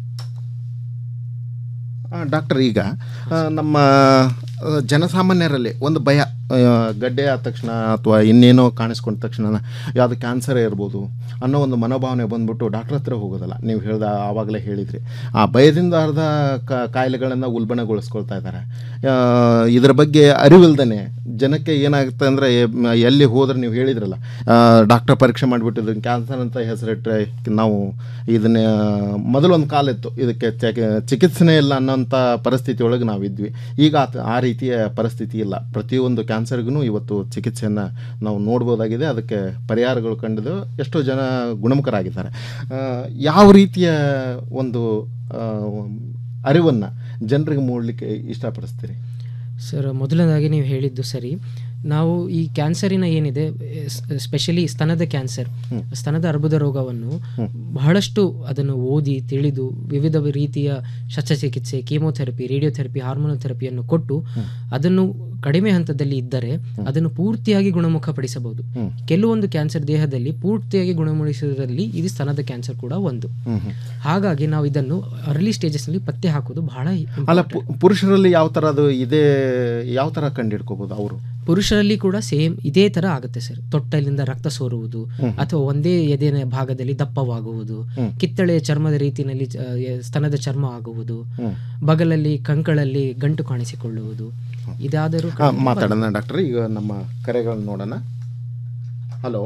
ಡಾಕ್ಟರ್ ಈಗ ಆ, ನಮ್ಮ ಆ, ಜನಸಾಮಾನ್ಯರಲ್ಲಿ ಒಂದು ಭಯ ಆ, ಗಡ್ಡೆ ಆದ ತಕ್ಷಣ ಅಥವಾ ಇನ್ನೇನೋ ಕಾಣಿಸ್ಕೊಂಡ ತಕ್ಷಣ ಯಾವುದು ಕ್ಯಾನ್ಸರ್ ಇರ್ಬೋದು ಅನ್ನೋ ಒಂದು ಮನೋಭಾವನೆ ಬಂದ್ಬಿಟ್ಟು ಡಾಕ್ಟರ್ ಹತ್ರ ಹೋಗೋದಲ್ಲ ನೀವು ಹೇಳ್ದ ಆವಾಗಲೇ ಹೇಳಿದ್ರಿ ಆ ಭಯದಿಂದ ಅರ್ಧ ಕ- ಕಾಯಿಲೆಗಳನ್ನು ಉಲ್ಬಣಗೊಳಿಸ್ಕೊಳ್ತಾ ಇದ್ದಾರೆ ಆ, ಇದ್ರ ಬಗ್ಗೆ ಅರಿವಿಲ್ದೇ ಜನಕ್ಕೆ ಏನಾಗುತ್ತೆ ಅಂದರೆ ಎಲ್ಲಿ ಹೋದ್ರೆ ನೀವು ಹೇಳಿದ್ರಲ್ಲ ಡಾಕ್ಟರ್ ಪರೀಕ್ಷೆ ಮಾಡಿಬಿಟ್ಟಿದ್ದು ಕ್ಯಾನ್ಸರ್ ಅಂತ ಹೆಸರಿಟ್ಟರೆ ನಾವು ಇದನ್ನ ಮೊದಲೊಂದು ಕಾಲ ಇತ್ತು ಇದಕ್ಕೆ ಚಕ- ಚಿಕಿತ್ಸೆನೇ ಇಲ್ಲ ಅನ್ನೋಂಥ ಪರಿಸ್ಥಿತಿ ಒಳಗೆ ನಾವಿದ್ವಿ ಈಗ ಆ- ಆ ರೀತಿಯ ಪರಿಸ್ಥಿತಿ ಇಲ್ಲ ಪ್ರತಿಯೊಂದು ಕ್ಯಾನ್ಸರ್ಗೂ ಇವತ್ತು ಚಿಕಿತ್ಸೆಯನ್ನು ನಾವು ನೋಡ್ಬೋದಾಗಿದೆ ಅದಕ್ಕೆ ಪರಿಹಾರಗಳು ಕಂಡಿದ್ದು ಎಷ್ಟೋ ಜನ ಗುಣಮುಖರಾಗಿದ್ದಾರೆ ಆ, ಯಾವ ರೀತಿಯ ಒಂದು ಅರಿವನ್ನು ಜನರಿಗೆ ಮೂಡಲಿಕ್ಕೆ ಇಷ್ಟಪಡಿಸ್ತೀರಿ ಸರ್ ಮೊದಲನೇದಾಗಿ ನೀವು ಹೇಳಿದ್ದು ಸರಿ ನಾವು ಈ ಕ್ಯಾನ್ಸರಿನ ಏನಿದೆ ಸ್ಪೆಷಲಿ ಸ್ತನದ ಕ್ಯಾನ್ಸರ್ ಸ್ತನದ ಅರ್ಬುದ ರೋಗವನ್ನು ಬಹಳಷ್ಟು ಅದನ್ನು ಓದಿ ತಿಳಿದು ವಿವಿಧ ರೀತಿಯ ಶಸ್ತ್ರಚಿಕಿತ್ಸೆ ಕೀಮೋಥೆರಪಿ ರೇಡಿಯೋಥೆರಪಿ ಹಾರ್ಮೋನೋಥೆರಪಿಯನ್ನು ಕೊಟ್ಟು ಅದನ್ನು ಕಡಿಮೆ ಹಂತದಲ್ಲಿ ಇದ್ದರೆ ಅದನ್ನು ಪೂರ್ತಿಯಾಗಿ ಗುಣಮುಖಪಡಿಸಬಹುದು ಕೆಲವೊಂದು ಕ್ಯಾನ್ಸರ್ ದೇಹದಲ್ಲಿ ಪೂರ್ತಿಯಾಗಿ ಗುಣಮುಡಿಸುವುದರಲ್ಲಿ ಇದು ಸ್ತನದ ಕ್ಯಾನ್ಸರ್ ಕೂಡ ಒಂದು ಹ್ಮ್, ಹ್ಮ್. ಹಾಗಾಗಿ ನಾವು ಇದನ್ನು ಅರ್ಲಿ ಸ್ಟೇಜಸ್ ನಲ್ಲಿ ಪತ್ತೆ ಹಾಕೋದು ಬಹಳ ಅಲ್ಲ ಪು- ಪುರುಷರಲ್ಲಿ ಯಾವ ಥರ ಅದು ಇದೇ ಯಾವ ಥರ ಕಂಡಿಡ್ಕೋಬೋದು ಅವರು ಪುರುಷರಲ್ಲಿ ಕೂಡ ಸೇಮ್ ಇದೇ ತರ ಆಗುತ್ತೆ ಸರ್ ತೊಟ್ಟಲಿಂದ ರಕ್ತ ಸೋರುವುದು ಹ್ಮ್. ಅಥವಾ ಒಂದೇ ಎದೆಯ ಭಾಗದಲ್ಲಿ ದಪ್ಪವಾಗುವುದು ಹ್ಮ್. ಕಿತ್ತಳೆಯ ಚರ್ಮದ ರೀತಿಯಲ್ಲಿ ಚ- ಎ- ಸ್ತನದ ಚರ್ಮ ಆಗುವುದು ಹ್ಮ್. ಬಗಲಲ್ಲಿ ಕಂಕಳಲ್ಲಿ ಗಂಟು ಕಾಣಿಸಿಕೊಳ್ಳುವುದು ಇದಾದರೂ ಹಾ, ಕಂಡು ಮಾತಾಡೋಣ ಡಾಕ್ಟರ್ ಈಗ ನಮ್ಮ ಕರೆಗಳನ್ನ ನೋಡೋಣ ಹಲೋ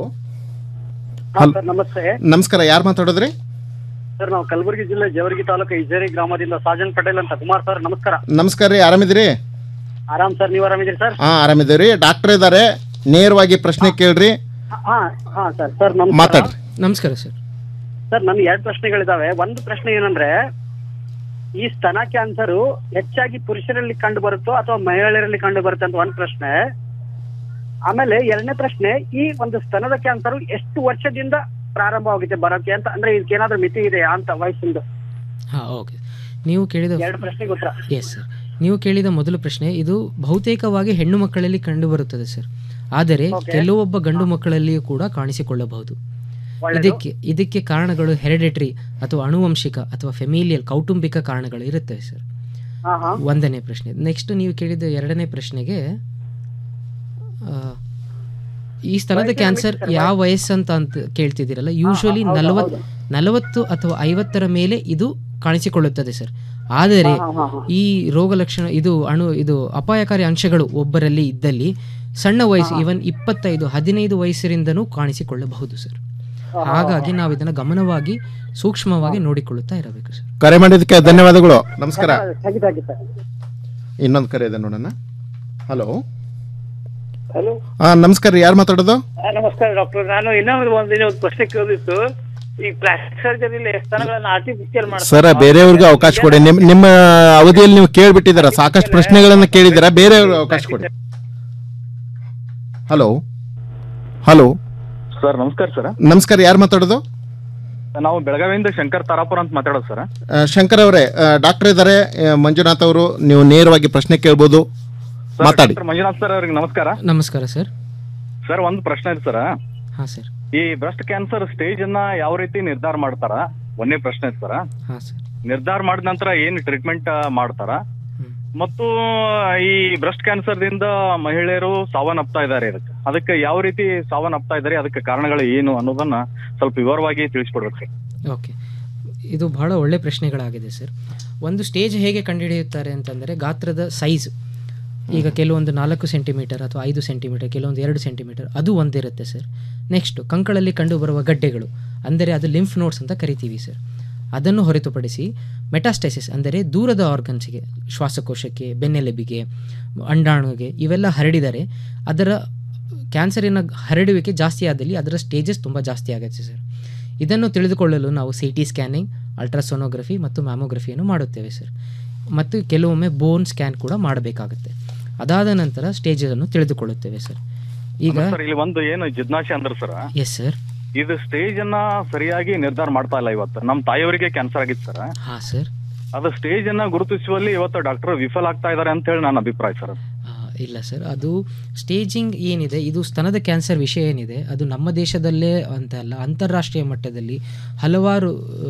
ಸರ್ ನಮಸ್ತೆ ನಮಸ್ಕಾರ ಯಾರು ಮಾತಾಡೋದ್ರಿ ಸರ್ ನಾವು ಕಲಬುರಗಿ ಜಿಲ್ಲೆ ಜೇವರ್ಗಿ ತಾಲೂಕು ಇಜೇರಿ ಗ್ರಾಮದಿಂದ ಸಾಜನ್ ಪಟೇಲ್ ಅಂತ ಕುಮಾರ್ ಸರ್ ನಮಸ್ಕಾರ ನಮಸ್ಕಾರ ರೀ ಆರಾಮಿದ್ದೀರಿ ಆರಾಮ್ ಸರ್ ನೀವು ಆರಾಮಿದ್ದೀರಿ ಸರ್ ಹಾ ಆರಾಮಿದ್ದೀರಿ ಡಾಕ್ಟರ್ ಇದ್ದಾರೆ ನೇರವಾಗಿ ಪ್ರಶ್ನೆ ಕೇಳ್ರಿ ಹಾ ಹಾ ಸರ್ ಸರ್ ನಮಸ್ಕಾರ ಮಾತಾಡ್ರಿ ನಮಸ್ಕಾರ ಸರ್ ಸರ್ ನನ್ಗೆ ಎರಡು ಪ್ರಶ್ನೆಗಳಿದಾವೆ ಒಂದು ಪ್ರಶ್ನೆ ಏನಂದ್ರೆ ಈ ಸ್ತನ ಕ್ಯಾನ್ಸರ್ ಹೆಚ್ಚಾಗಿ ಪುರುಷರಲ್ಲಿ ಕಂಡು ಬರುತ್ತೋ ಅಥವಾ ಮಹಿಳೆಯರಲ್ಲಿ ಕಂಡು ಬರುತ್ತೆ ಅಂತ ಒಂದು ಪ್ರಶ್ನೆ ಆಮೇಲೆ ಎರಡನೇ ಪ್ರಶ್ನೆ ಈ ಒಂದು ಸ್ತನದ ಕ್ಯಾನ್ಸರ್ ಎಷ್ಟು ವರ್ಷದಿಂದ ಪ್ರಾರಂಭವಾಗುತ್ತೆ ಬರೋಕೆ ಅಂತ ಅಂದ್ರೆ ಇದಕ್ಕೇನಾದ್ರೂ ಮಿತಿ ಇದೆಯಾ ಅಂತ ವಯಸ್ಸಿಂದು ಹಾ ಓಕೆ ನೀವು ಕೇಳಿದ ಎರಡು ಪ್ರಶ್ನೆಗೆ ಉತ್ತರ ಎಸ್ ಸರ್ ನೀವು ಕೇಳಿದ ಮೊದಲ ಪ್ರಶ್ನೆ ಇದು ಬಹುತೇಕವಾಗಿ ಹೆಣ್ಣು ಮಕ್ಕಳಲ್ಲಿ ಕಂಡು ಬರುತ್ತದೆ ಸರ್ ಆದರೆ Okay. ಕೆಲವೊಬ್ಬ ಗಂಡು ಮಕ್ಕಳಲ್ಲಿಯೂ ಕೂಡ ಕಾಣಿಸಿಕೊಳ್ಳಬಹುದು ಒಳ್ಳೆದು. ಇದಕ್ಕೆ ಇದಕ್ಕೆ ಕಾರಣಗಳು ಹೆರಿಡೆಟ್ರಿ ಅಥವಾ ಅನುವಂಶಿಕ ಅಥವಾ ಫೆಮಿಲಿಯಲ್ ಕೌಟುಂಬಿಕ ಕಾರಣಗಳು ಇರುತ್ತವೆ ಸರ್ ಹಾ ಹಾ ಒಂದನೇ ಪ್ರಶ್ನೆ ನೆಕ್ಸ್ಟ್ ನೀವು ಕೇಳಿದ ಎರಡನೇ ಪ್ರಶ್ನೆಗೆ ಆ, ಈ ಸ್ತನದ ವಯಸ್ಸಿನ ಕ್ಯಾನ್ಸರ್ ಮಿತಿ ಸರ್, ಯಾವ ವಯಸ್ಸಂತ ಅಂತ ಕೇಳ್ತಿದ್ದೀರಲ್ಲ ಯೂಶುವಲಿ ಹೌದು, ನಲವತ್ತು ನಲವತ್ತು ಅಥವಾ ಐವತ್ತರ ಮೇಲೆ ಇದು ಕಾಣಿಸಿಕೊಳ್ಳುತ್ತದೆ ಸರ್ ಆದರೆ ಹಾ, ಹಾ, ಹಾ. ಈ ರೋಗ ಲಕ್ಷಣ ಇದು ಅಣು ಇದು ಅಪಾಯಕಾರಿ ಅಂಶಗಳು ಒಬ್ಬರಲ್ಲಿ ಇದ್ದಲ್ಲಿ ಸಣ್ಣ ವಯಸ್ಸು ಇವನ್ ಇಪ್ಪತ್ತೈದು ಹದಿನೈದು ವಯಸ್ಸರಿಂದನೂ ಕಾಣಿಸಿಕೊಳ್ಳಬಹುದು ಸರ್ ಹಾಗಾಗಿ ನಾವು ಇದನ್ನ ಗಮನವಾಗಿ ಸೂಕ್ಷ್ಮವಾಗಿ ನೋಡಿಕೊಳ್ಳುತ್ತಾ ಇರಬೇಕು ಸರ್ ಕರೆ ಮಾಡಿದ್ದಕ್ಕೆ ಧನ್ಯವಾದಗಳು ನಮಸ್ಕಾರ ಖಂಡಿತ ಖಂಡಿತ ಇನ್ನೊಂದು ಕರೆ ಇದೆ ನೋಡೋಣ ಹಲೋ ಹಲೋ ಹಾ ನಮಸ್ಕಾರ ರೀ ಯಾರು ಮಾತಾಡೋದು ನಮಸ್ಕಾರ ಡಾಕ್ಟರ್ ನಾನು ಇನ್ನೊಂದು ಒಂದು ದಿನ ಒಂದು ಪ್ರಶ್ನೆ ಕೇಳಿತ್ತು ಈ ಪ್ಲಾಸ್ಟಿಕ್ ಸರ್ಜರಿಲಿ ಸ್ತನಗಳನ್ನ ಆರ್ಟಿಫಿಷಿಯಲ್ ಸರ್ ಬೇರೆಯವ್ರಿಗೆ ಅವಕಾಶ ಕೊಡಿ ನಿಮ್ ನಿಮ್ಮ ಅವಧಿಯಲ್ಲಿ ನೀವು ಕೇಳ್ಬಿಟ್ಟಿದ್ದೀರಾ ಸಾಕಷ್ಟು ಪ್ರಶ್ನೆಗಳನ್ನ ಕೇಳಿದ್ದೀರಾ ಬೇರೆಯವ್ರಿಗೆ ಅವಕಾಶ ಕೊಡಿ ಹಲೋ ಹಲೋ ಸರ್ ನಮಸ್ಕಾರ ಸರ್ ನಮಸ್ಕಾರ ಯಾರು ಮಾತಾಡೋದು ನಾವು ಬೆಳಗಾವಿಯಿಂದ ಶಂಕರ್ ತಾರಾಪುರ ಅಂತ ಮಾತಾಡೋದು ಸರ್ ಆ, ಶಂಕರ್ ಅವರೇ ಡಾಕ್ಟರ್ ಇದ್ದಾರೆ ಆ, ಮಂಜುನಾಥ್ ಅವರು ನೀವು ನೇರವಾಗಿ ಪ್ರಶ್ನೆ ಕೇಳ್ಬೋದು ಮಾತಾಡಿ ಡಾಕ್ಟರ್ ಮಂಜುನಾಥ್ ಸರ್ ಅವ್ರಿಗೆ ನಮಸ್ಕಾರ ನಮಸ್ಕಾರ ಸರ್ ಸರ್ ಒಂದು ಪ್ರಶ್ನೆ ಇದೆ ಸರ್ ಹಾ ಸರ್ ಈ ಬ್ರೆಸ್ಟ್ ಕ್ಯಾನ್ಸರ್ ಸ್ಟೇಜ್ ಅನ್ನ ಯಾವ ರೀತಿ ನಿರ್ಧಾರ ಮಾಡ್ತಾರ ಒಂದೇ ಪ್ರಶ್ನೆ ಇದೆ ಸರ್ ಹಾ ಸರ್ ನಿರ್ಧಾರ ಮಾಡಿದ ನಂತರ ಏನ್ ಟ್ರೀಟ್ಮೆಂಟ್ ಮಾಡ್ತಾರ ಮತ್ತು ಈ ಬ್ರೆಸ್ಟ್ ಕ್ಯಾನ್ಸರ್ ದಿಂದ ಮಹಿಳೆಯರು ಸಾವನ್ನಪ್ತಾ ಇದ್ದಾರೆ ಇದಕ್ಕೆ ಅದಕ್ಕೆ ಯಾವ ರೀತಿ ಸಾವನ್ನಪ್ತಾ ಇದ್ದಾರೆ ಅದಕ್ಕೆ ಕಾರಣಗಳು ಏನು ಅನ್ನೋದನ್ನ ಸ್ವಲ್ಪ ವಿವರವಾಗಿ ತಿಳಿಸ್ಕೊಡ್ಬೇಕು ಸರ್ ಓಕೆ ಇದು ಬಹಳ ಒಳ್ಳೆ ಪ್ರಶ್ನೆಗಳಾಗಿದೆ ಸರ್ ಒಂದು ಸ್ಟೇಜ್ ಹೇಗೆ ಕಂಡುಹಿಡಿಯುತ್ತಾರೆ ಅಂತಂದರೆ ಗಾತ್ರದ ಸೈಜ್ ಈಗ ಕೆಲವೊಂದು ನಾಲ್ಕು ಸೆಂಟಿಮೀಟರ್ ಅಥವಾ ಐದು ಸೆಂಟಿಮೀಟರ್ ಕೆಲವೊಂದು ಎರಡು ಸೆಂಟಿಮೀಟರ್ ಅದು ಒಂದಿರುತ್ತೆ ಸರ್ ನೆಕ್ಸ್ಟ್ ಕಂಕಳಲ್ಲಿ ಕಂಡುಬರುವ ಗಡ್ಡೆಗಳು ಅಂದರೆ ಅದು ಲಿಂಫ್ ನೋಟ್ಸ್ ಅಂತ ಕರಿತೀವಿ ಸರ್ ಅದನ್ನು ಹೊರತುಪಡಿಸಿ ಮೆಟಾಸ್ಟೈಸಿಸ್ ಅಂದರೆ ದೂರದ ಆರ್ಗನ್ಸ್ಗೆ ಶ್ವಾಸಕೋಶಕ್ಕೆ ಬೆನ್ನೆಲುಬಿಗೆ ಅಂಡಾಣುಗೆ ಇವೆಲ್ಲ ಹರಡಿದರೆ ಅದರ ಕ್ಯಾನ್ಸರಿನ ಹರಡುವಿಕೆ ಜಾಸ್ತಿ ಆದಲ್ಲಿ ಅದರ ಸ್ಟೇಜಸ್ ತುಂಬ ಜಾಸ್ತಿ ಆಗುತ್ತೆ ಸರ್ ಇದನ್ನು ತಿಳಿದುಕೊಳ್ಳಲು ನಾವು ಸಿ ಟಿ ಸ್ಕ್ಯಾನಿಂಗ್ ಅಲ್ಟ್ರಾಸೋನೋಗ್ರಫಿ ಮತ್ತು ಮ್ಯಾಮೋಗ್ರಫಿಯನ್ನು ಮಾಡುತ್ತೇವೆ ಸರ್ ಮತ್ತು ಕೆಲವೊಮ್ಮೆ ಬೋನ್ ಸ್ಕ್ಯಾನ್ ಕೂಡ ಮಾಡಬೇಕಾಗುತ್ತೆ ಅದಾದ ನಂತರ ಸ್ಟೇಜನ್ನು ತಿಳಿದುಕೊಳ್ಳುತ್ತೇವೆ ಸರ್ ಈಗ ಸರ್ ಇಲ್ಲಿ ಒಂದು ಏನು ಜಿಜ್ಞಾಸೆ ಅಂದ್ರೆ ಸರ್ ಎಸ್ ಸರ್ ಇದು ಸ್ಟೇಜ್ ಅನ್ನ ಸರಿಯಾಗಿ ನಿರ್ಧಾರ ಮಾಡ್ತಾ ಇಲ್ಲ ಇವತ್ತು ನಮ್ಮ ತಾಯಿಯವರಿಗೆ ಕ್ಯಾನ್ಸರ್ ಆಗಿತ್ತು ಸರ್ ಹಾಂ ಸರ್ ಅದು ಸ್ಟೇಜ್ ಅನ್ನ ಗುರುತಿಸುವಲ್ಲಿ ಇವತ್ತು ಡಾಕ್ಟರ್ ವಿಫಲ ಆಗ್ತಾ ಇದ್ದಾರೆ ಅಂತ ಹೇಳಿ ನನ್ನ ಅಭಿಪ್ರಾಯ ಸರ್ ಇಲ್ಲ ಸರ್ ಅದು ಸ್ಟೇಜಿಂಗ್ ಏನಿದೆ ಇದು ಸ್ತನದ ಕ್ಯಾನ್ಸರ್ ವಿಷಯ ಏನಿದೆ ಅದು ನಮ್ಮ ದೇಶದಲ್ಲೇ ಅಂತ ಅಲ್ಲ ಅಂತಾರಾಷ್ಟ್ರೀಯ ಮಟ್ಟದಲ್ಲಿ ಹಲವಾರು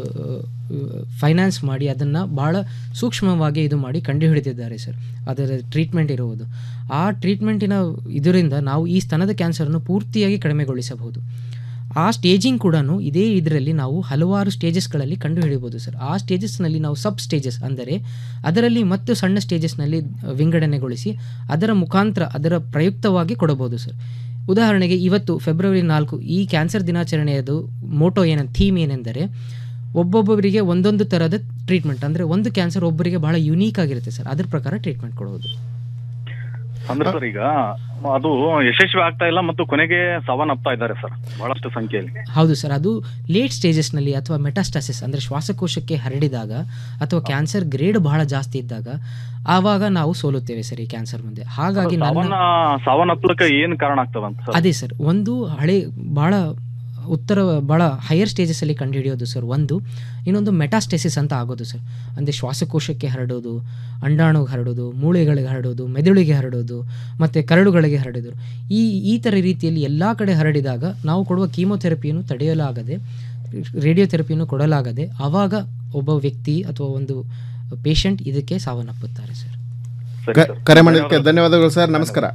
ಫೈನಾನ್ಸ್ ಮಾಡಿ ಅದನ್ನು ಭಾಳ ಸೂಕ್ಷ್ಮವಾಗಿ ಇದು ಮಾಡಿ ಕಂಡುಹಿಡಿದಿದ್ದಾರೆ ಸರ್ ಅದರ ಟ್ರೀಟ್ಮೆಂಟ್ ಇರುವುದು ಆ ಟ್ರೀಟ್ಮೆಂಟಿನ ಇದರಿಂದ ನಾವು ಈ ಸ್ತನದ ಕ್ಯಾನ್ಸರನ್ನು ಪೂರ್ತಿಯಾಗಿ ಕಡಿಮೆಗೊಳಿಸಬಹುದು ಆ ಸ್ಟೇಜಿಂಗ್ ಕೂಡ ಇದೇ ಇದರಲ್ಲಿ ನಾವು ಹಲವಾರು ಸ್ಟೇಜಸ್ಗಳಲ್ಲಿ ಕಂಡುಹಿಡಿಯಬಹುದು ಸರ್ ಆ ಸ್ಟೇಜಸ್ನಲ್ಲಿ ನಾವು ಸಬ್ ಸ್ಟೇಜಸ್ ಅಂದರೆ ಅದರಲ್ಲಿ ಮತ್ತು ಸಣ್ಣ ಸ್ಟೇಜಸ್ನಲ್ಲಿ ವಿಂಗಡಣೆಗೊಳಿಸಿ ಅದರ ಮುಖಾಂತರ ಅದರ ಪ್ರಯುಕ್ತವಾಗಿ ಕೊಡಬಹುದು ಸರ್ ಉದಾಹರಣೆಗೆ ಇವತ್ತು ಫೆಬ್ರವರಿ ನಾಲ್ಕು ಈ ಕ್ಯಾನ್ಸರ್ ದಿನಾಚರಣೆಯದು ಮೋಟೋ ಏನ ಥೀಮ್ ಏನೆಂದರೆ ಒಬ್ಬೊಬ್ಬರಿಗೆ ಒಂದೊಂದು ಥರದ ಟ್ರೀಟ್ಮೆಂಟ್ ಅಂದರೆ ಒಂದು ಕ್ಯಾನ್ಸರ್ ಒಬ್ಬರಿಗೆ ಬಹಳ ಯುನೀಕ್ ಆಗಿರುತ್ತೆ ಸರ್ ಅದ್ರ ಪ್ರಕಾರ ಟ್ರೀಟ್ಮೆಂಟ್ ಕೊಡೋದು ಅಂದ್ರೆ ಸರ್ ಈಗ ಅದು ಯಶಸ್ವಿ ಆಗ್ತಾ ಇಲ್ಲ ಮತ್ತು ಕೊನೆಗೆ ಸಾವನ್ನಪ್ತಾ ಇದ್ದಾರೆ ಸರ್ ಬಹಳಷ್ಟು ಸಂಖ್ಯೆಯಲ್ಲಿ ಹೌದು ಸರ್ ಅದು ಲೇಟ್ ಸ್ಟೇಜಸ್ನಲ್ಲಿ ಅಥವಾ ಮೆಟಾಸ್ಟಾಸಿಸ್ ಅಂದರೆ ಶ್ವಾಸಕೋಶಕ್ಕೆ ಹರಡಿದಾಗ ಅಥವಾ ಕ್ಯಾನ್ಸರ್ ಗ್ರೇಡ್ ಬಹಳ ಜಾಸ್ತಿ ಇದ್ದಾಗ ಆವಾಗ ನಾವು ಸೋಲುತ್ತೇವೆ ಸರ್ ಈ ಕ್ಯಾನ್ಸರ್ ಮುಂದೆ ಹಾಗಾಗಿ ನನ್ನ ಸಾವನ್ನ ಸಾವನ್ನಪ್ಪಲಕ್ಕೆ ಏನ್ ಕಾರಣ ಆಗ್ತದಂತ ಸರ್ ಅದೇ ಸರ್ ಒಂದು ಹಳೆ ಬಹಳ ಉತ್ತರ ಭಾಳ ಹೈಯರ್ ಸ್ಟೇಜಸಲ್ಲಿ ಕಂಡುಹಿಡಿಯೋದು ಸರ್ ಒಂದು ಇನ್ನೊಂದು ಮೆಟಾಸ್ಟೆಸಿಸ್ ಅಂತ ಆಗೋದು ಸರ್ ಅಂದರೆ ಶ್ವಾಸಕೋಶಕ್ಕೆ ಹರಡೋದು ಅಂಡಾಣುಗೆ ಹರಡೋದು ಮೂಳೆಗಳಿಗೆ ಹರಡೋದು ಮೆದುಳಿಗೆ ಹರಡೋದು ಮತ್ತು ಕರಳುಗಳಿಗೆ ಹರಡೋದು ಈ ಈ ಥರ ರೀತಿಯಲ್ಲಿ ಎಲ್ಲ ಕಡೆ ಹರಡಿದಾಗ ನಾವು ಕೊಡುವ ಕೀಮೊಥೆರಪಿಯನ್ನು ತಡೆಯಲಾಗದೆ ರೇಡಿಯೋಥೆರಪಿಯನ್ನು ಕೊಡಲಾಗದೆ ಆವಾಗ ಒಬ್ಬ ವ್ಯಕ್ತಿ ಅಥವಾ ಒಂದು ಪೇಷಂಟ್ ಇದಕ್ಕೆ ಸಾವನ್ನಪ್ಪುತ್ತಾರೆ ಸರ್ ಕ- ಕರೆ ಮಾಡಿದ್ದಕ್ಕೆ ಧನ್ಯವಾದಗಳು ಸರ್ ನಮಸ್ಕಾರ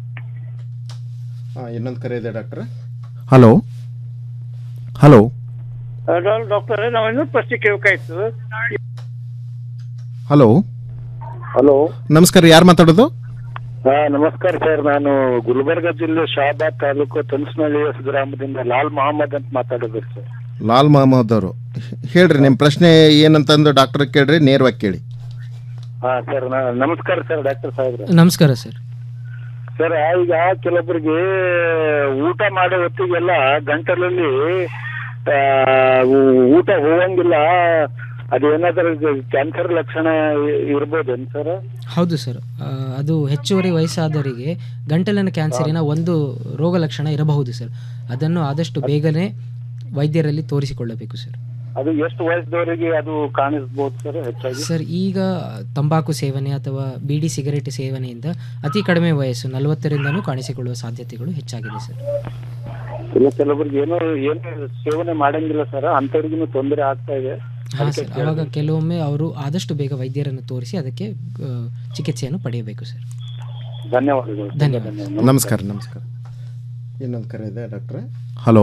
ಹಾಂ ಇನ್ನೊಂದು ಕರೆ ಇದೆ ಡಾಕ್ಟ್ರೆ ಹಲೋ ಹಲೋ ಡಾಕ್ಟರ್ ನಾವು ಇನ್ನೊಂದು ಪ್ರಶ್ನೆ ಕೇಳಬೇಕಾಯ್ತು ಹಲೋ ಹಲೋ ನಮಸ್ಕಾರ ಯಾರು ಮಾತಾಡೋದು ಹಾ ನಮಸ್ಕಾರ ಸರ್ ನಾನು ಗುಲ್ಬರ್ಗ ಜಿಲ್ಲೆ ಶಾಬಾದ್ ತಾಲೂಕು ತನ್ಸ್ನಳ್ಳಿ ಎಸ್ ಗ್ರಾಮದಿಂದ ಲಾಲ್ ಮೊಹಮ್ಮದ್ ಅಂತ ಮಾತಾಡೋದು ಸರ್ ಲಾಲ್ ಮಹಮ್ಮದ್ ಅವರು ಹೇಳ್ರಿ ನಿಮ್ಮ ಪ್ರಶ್ನೆ ಏನಂತಂದು ಡಾಕ್ಟರ್ ಕೇಳ್ರಿ ನೇರವಾಗಿ ಕೇಳಿ ಹಾ ಸರ್ ನಮಸ್ಕಾರ ಸರ್ ಡಾಕ್ಟರ್ ಸಾಹೇಬ್ರೆ ನಮಸ್ಕಾರ ಸರ್ ಸರ್ ಈಗ ಕೆಲವೊಬ್ಬರಿಗೆ ಊಟ ಮಾಡೋ ಹೊತ್ತಿಗೆಲ್ಲ ಗಂಟಲಲ್ಲಿ ಆ, ಊ- ಊಟ ಹೋಗಂಗಿಲ್ಲ ಅದೇನಾದ್ರೂ ಕ್ಯಾನ್ಸರ್ ಲಕ್ಷಣ ಇ- ಇರ್ಬೋದೇನು ಸರ್ ಹೌದು ಸರ್ ಆ, ಅದು ಹೆಚ್ಚುವರಿ ವಯಸ್ಸಾದವರಿಗೆ ಗಂಟಲಿನ ಕ್ಯಾನ್ಸರಿನ ಒಂದು ರೋಗ ಲಕ್ಷಣ ಇರಬಹುದು ಸರ್ ಅದನ್ನು ಆದಷ್ಟು ಬೇಗನೆ ವೈದ್ಯರಲ್ಲಿ ತೋರಿಸಿಕೊಳ್ಳಬೇಕು ಸರ್ ಅದು ಎಷ್ಟು ವಯಸ್ಸದವರಿಗೆ ಅದು ಕಾಣಿಸ್ಬೋದು ಸರ್ ಹೆಚ್ಚಾಗಿ ಸರ್ ಈಗ ತಂಬಾಕು ಸೇವನೆ ಅಥವಾ ಬೀಡಿ ಸಿಗರೇಟ್ ಸೇವನೆಯಿಂದ ಅತಿ ಕಡಿಮೆ ವಯಸ್ಸು ನಲವತ್ತರಿಂದನೂ ಕಾಣಿಸಿಕೊಳ್ಳುವ ಸಾಧ್ಯತೆಗಳು ಹೆಚ್ಚಾಗಿದೆ ಸರ್ ಇಲ್ಲ ಕೆಲವರಿಗೆ ಏನೋ ಏನು ಸೇವನೆ ಮಾಡಂಗಿಲ್ಲ ಸರ್ ಅಂಥವ್ರಿಗೂ ತೊಂದರೆ ಆಗ್ತಾ ಇದೆ ಹಾಂ ಅದಕ್ಕೆ ಸರ್ ಅವಾಗ ಕೆಲವೊಮ್ಮೆ ಅವರು ಆದಷ್ಟು ಬೇಗ ವೈದ್ಯರನ್ನು ತೋರಿಸಿ ಅದಕ್ಕೆ ಆ, ಚಿಕಿತ್ಸೆಯನ್ನು ಪಡೆಯಬೇಕು ಸರ್ ಧನ್ಯವಾದಗಳು ಧನ್ಯವಾದ ನಮಸ್ಕಾರ ನಮಸ್ಕಾರ ಇನ್ನೊಂದು ಕರೆ ಇದೆ ಡಾಕ್ಟ್ರೆ ಹಲೋ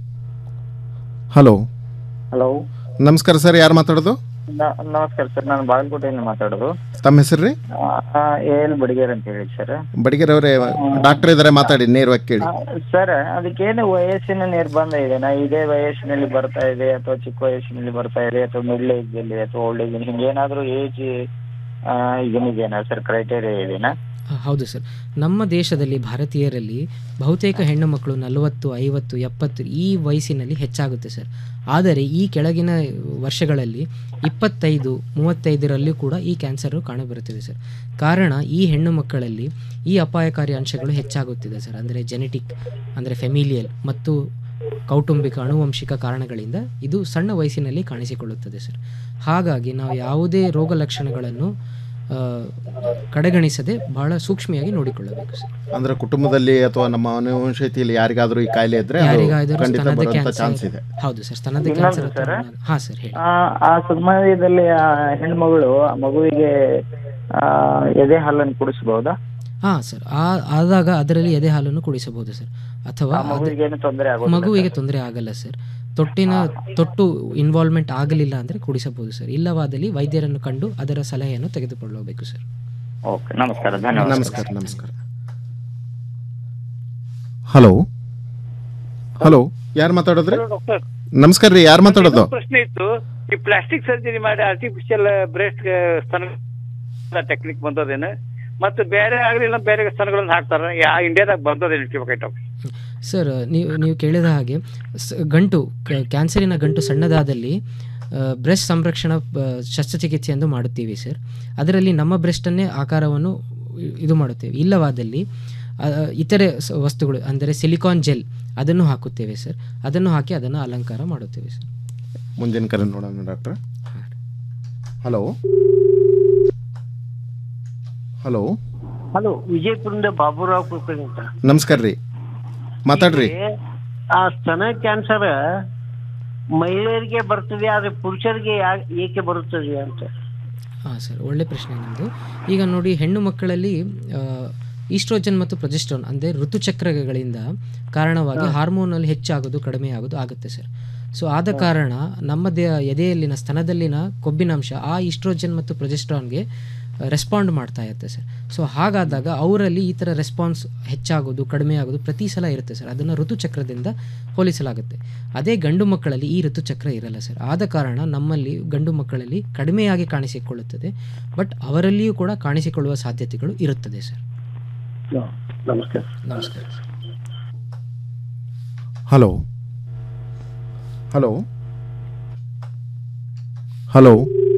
ಹಲೋ ಹಲೋ ನಮಸ್ಕಾರ ಸರ್ ಯಾರು ಮಾತಾಡೋದು ನ- ನಮಸ್ಕಾರ ಸರ್ ನಾನು ಬಾಗಲಕೋಟೆಯಿಂದ ಮಾತಾಡೋದು ತಮ್ಮ ಹೆಸರು ರೀ ಎಲ್ ಬಡಿಗೇರ್ ಅಂತ ಹೇಳಿ ಸರ್ ಬಡಿಗೆರ್ ಅವರೇ ಡಾಕ್ಟರ್ ಇದ್ದಾರೆ ಮಾತಾಡಿ ನೇರವಾಗಿ ಕೇಳಿ ಸರ್ ಅದಕ್ಕೇನು ವಯಸ್ಸಿನ ನಿರ್ಬಂಧ ಇದೆ ನಾ ಇದೇ ವಯಸ್ಸಿನಲ್ಲಿ ಬರ್ತಾ ಇದೆ ಅಥವಾ ಚಿಕ್ಕ ವಯಸ್ಸಿನಲ್ಲಿ ಬರ್ತಾ ಇದೆ ಅಥವಾ ಮಿಡ್ಲ್ ಏಜ್ ಅಲ್ಲಿ ಅಥವಾ ಓಲ್ಡ್ ಏಜ್ ಹಿಂಗೆ ಏನಾದ್ರು ಏಜ್ ಇದನ್ನಿದೆನಾ ಸರ್ ಕ್ರೈಟೇರಿಯಾ ಇದೆನಾ ಆ, ಹೌದು ಸರ್ ನಮ್ಮ ದೇಶದಲ್ಲಿ ಭಾರತೀಯರಲ್ಲಿ ಬಹುತೇಕ ಹೆಣ್ಣು ಮಕ್ಕಳು ನಲವತ್ತು ಐವತ್ತು ಎಪ್ಪತ್ತು ಈ ವಯಸ್ಸಿನಲ್ಲಿ ಹೆಚ್ಚಾಗುತ್ತೆ ಸರ್ ಆದರೆ ಈ ಕೆಳಗಿನ ವರ್ಷಗಳಲ್ಲಿ ಇಪ್ಪತ್ತೈದು ಮೂವತ್ತೈದರಲ್ಲೂ ಕೂಡ ಈ ಕ್ಯಾನ್ಸರು ಕಾಣಬರುತ್ತಿದೆ ಸರ್ ಕಾರಣ ಈ ಹೆಣ್ಣು ಮಕ್ಕಳಲ್ಲಿ ಈ ಅಪಾಯಕಾರಿ ಅಂಶಗಳು ಹೆಚ್ಚಾಗುತ್ತಿದೆ ಸರ್ ಅಂದರೆ ಜೆನೆಟಿಕ್ ಅಂದರೆ ಫೆಮಿಲಿಯಲ್ ಮತ್ತು ಕೌಟುಂಬಿಕ ಅನುವಂಶಿಕ ಕಾರಣಗಳಿಂದ ಇದು ಸಣ್ಣ ವಯಸ್ಸಿನಲ್ಲಿ ಕಾಣಿಸಿಕೊಳ್ಳುತ್ತದೆ ಸರ್ ಹಾಗಾಗಿ ನಾವು ಯಾವುದೇ ರೋಗ ಲಕ್ಷಣಗಳನ್ನು ಆ, ಕಡೆಗಣಿಸದೆ ಬಹಳ ಸೂಕ್ಷ್ಮೆಯಾಗಿ ನೋಡಿಕೊಳ್ಳಬೇಕು ಸರ್ ಅಂದ್ರೆ ಕುಟುಂಬದಲ್ಲಿ ಅಥವಾ ನಮ್ಮ ಅನುವಂಶತೆಯಲ್ಲಿ ಯಾರಿಗಾದ್ರೂ ಈ ಕಾಯಿಲೆ ಇದ್ರೆ ಅದು ಯಾರಿಗಾದರೂ ಖಂಡಿತ ಸ್ತನದ ಬರುವಂತ ಕ್ಯಾನ್ಸರ್ ಚಾನ್ಸ್ ಇದೆ ಹೌದು ಸರ್ ಸ್ತನದ ಇನ್ನೊಂದು ಕ್ಯಾನ್ಸರ್ ಸರ್? ಹಾ ಸರ್ ಹೇಳಿ ಆ ಆ ಸಮಯದಲ್ಲಿ ಆ ಹೆಣ್ಮಗಳು ಆ ಮಗುವಿಗೆ ಆ ಎದೆ ಹಾಲನ್ನು ಕುಡಿಸಬಹುದಾ ಹಾ ಸರ್ ಆ ಆದಾಗ ಅದರಲ್ಲಿ ಎದೆ ಹಾಲನ್ನು ಕುಡಿಸಬಹುದು ಸರ್ ಅಥವಾ ಆ ಅದು- ಮಗುವಿಗೆ ಏನು ತೊಂದರೆ ಆಗೋದಿಲ್ಲ ಮಗುವಿಗೆ ತೊಂದರೆ ಆಗಲ್ಲ ಸರ್ ತೊಟ್ಟಿನ ತೊಟ್ಟು ಇನ್ವಾಲ್ವ್ಮೆಂಟ್ ಆಗಲಿಲ್ಲ ಅಂದರೆ ಕುಡಿಸಬಹುದು ಸರ್ ಇಲ್ಲವಾದಲ್ಲಿ ವೈದ್ಯರನ್ನು ಕಂಡು ಅದರ ಸಲಹೆಯನ್ನು ತೆಗೆದುಕೊಳ್ಳಬೇಕು ಸರ್ ಓಕೆ ನಮಸ್ಕಾರ ಧನ್ಯವಾದ ನಮಸ್ಕಾರ ನಮಸ್ಕಾರ ಹಲೋ ಹಲೋ ಯಾರು ಮಾತಾಡೋದ್ರಿ ಡಾಕ್ಟರ್ ನಮಸ್ಕಾರ ರೀ ಯಾರು ಮಾತಾಡೋದು ಪ್ರಶ್ನೆ ಇತ್ತು ಈ ಪ್ಲಾಸ್ಟಿಕ್ ಸರ್ಜರಿ ಮಾಡಿ ಆರ್ಟಿಫಿಷಿಯಲ್ ಬ್ರೆಸ್ಟ್ ಸ್ತನ ಟೆಕ್ನಿಕ್ ಬಂದದೇನು ಮತ್ತು ಬೇರೆ ಆಗಲಿಲ್ಲ ಬೇರೆ ಸ್ತನಗಳನ್ನು ಹಾಕ್ತಾರ ಯಾ ಇಂಡಿಯಾದಾಗ ಬಂದದೇನು ಕೇಳ್ಬೇಕಾಯ್ತು ಸರ್ ನೀವು ನೀವು ಕೇಳಿದ ಹಾಗೆ ಸ್- ಗಂಟು ಕ- ಕ್ಯಾನ್ಸರಿನ ಗಂಟು ಸಣ್ಣದಾದಲ್ಲಿ ಬ್ರೆಸ್ಟ್ ಸಂರಕ್ಷಣಾ ಆ, ಶಸ್ತ್ರಚಿಕಿತ್ಸೆ ಎಂದು ಮಾಡುತ್ತೀವಿ ಸರ್ ಅದರಲ್ಲಿ ನಮ್ಮ ಬ್ರೆಸ್ಟನ್ನೇ ಆಕಾರವನ್ನು ಇ- ಇದು ಮಾಡುತ್ತೇವೆ ಇಲ್ಲವಾದಲ್ಲಿ ಆ, ಇತರೆ ಸ- ವಸ್ತುಗಳು ಅಂದರೆ ಸಿಲಿಕಾನ್ ಜೆಲ್ ಅದನ್ನು ಹಾಕುತ್ತೇವೆ ಸರ್ ಅದನ್ನು ಹಾಕಿ ಅದನ್ನು ಅಲಂಕಾರ ಮಾಡುತ್ತೇವೆ ಸರ್ ಮುಂದಿನ ಕರೆ ನೋಡೋಣ ಡಾಕ್ಟ್ರ ಹಲೋ ಹಲೋ ಹಲೋ ವಿಜಯಪುರದಿಂದ ಬಾಬುರಾವ್ ಕುಲಕರ್ಣಿ ಅಂತ ನಮಸ್ಕಾರ ರೀ ಮಾತಾಡ್ರಿ ಈಗ ಆ ಸ್ತನ ಕ್ಯಾನ್ಸರ್ ಮಹಿಳೆಯರಿಗೆ ಬರ್ತದೆ ಆದ್ರೆ ಪುರುಷರಿಗೆ ಯಾ- ಏಕೆ ಬರುತ್ತದೆ ಅಂತ ಹಾಂ ಸರ್ ಒಳ್ಳೆ ಪ್ರಶ್ನೆ ನಿಮ್ಮದು ಈಗ ನೋಡಿ ಹೆಣ್ಣು ಮಕ್ಕಳಲ್ಲಿ ಈಸ್ಟ್ರೋಜನ್ ಮತ್ತು ಪ್ರೊಜೆಸ್ಟ್ರೋನ್ ಅಂದರೆ ಋತುಚಕ್ರಗಳಿಂದ ಕಾರಣವಾಗಿ ಹಾರ್ಮೋನಲ್ಲಿ ಹೆಚ್ಚಾಗೋದು ಕಡಿಮೆ ಆಗೋದು ಆಗುತ್ತೆ ಸರ್ ಸೊ ಆದ ಕಾರಣ ನಮ್ಮ ದೇ ಎದೆಯಲ್ಲಿನ ಸ್ತನದಲ್ಲಿನ ಕೊಬ್ಬಿನಾಂಶ ಆ ಈಸ್ಟ್ರೋಜನ್ ಮತ್ತು ಪ್ರೊಜೆಸ್ಟ್ರಾನ್ಗೆ ರೆಸ್ಪಾಂಡ್ ಮಾಡ್ತಾ ಇರುತ್ತೆ ಸರ್ ಸೊ ಹಾಗಾದಾಗ ಅವರಲ್ಲಿ ಈ ಥರ ರೆಸ್ಪಾನ್ಸ್ ಹೆಚ್ಚಾಗೋದು ಕಡಿಮೆ ಆಗೋದು ಪ್ರತಿ ಸಲ ಇರುತ್ತೆ ಸರ್ ಅದನ್ನು ಋತುಚಕ್ರದಿಂದ ಹೋಲಿಸಲಾಗುತ್ತೆ ಅದೇ ಗಂಡು ಮಕ್ಕಳಲ್ಲಿ ಈ ಋತುಚಕ್ರ ಇರಲ್ಲ ಸರ್ ಆದ ಕಾರಣ ನಮ್ಮಲ್ಲಿ ಗಂಡು ಮಕ್ಕಳಲ್ಲಿ ಕಡಿಮೆಯಾಗಿ ಕಾಣಿಸಿಕೊಳ್ಳುತ್ತದೆ ಬಟ್ ಅವರಲ್ಲಿಯೂ ಕೂಡ ಕಾಣಿಸಿಕೊಳ್ಳುವ ಸಾಧ್ಯತೆಗಳು ಇರುತ್ತದೆ ಸರ್ ನಮಸ್ಕಾರ ನಮಸ್ಕಾರ hello hello hello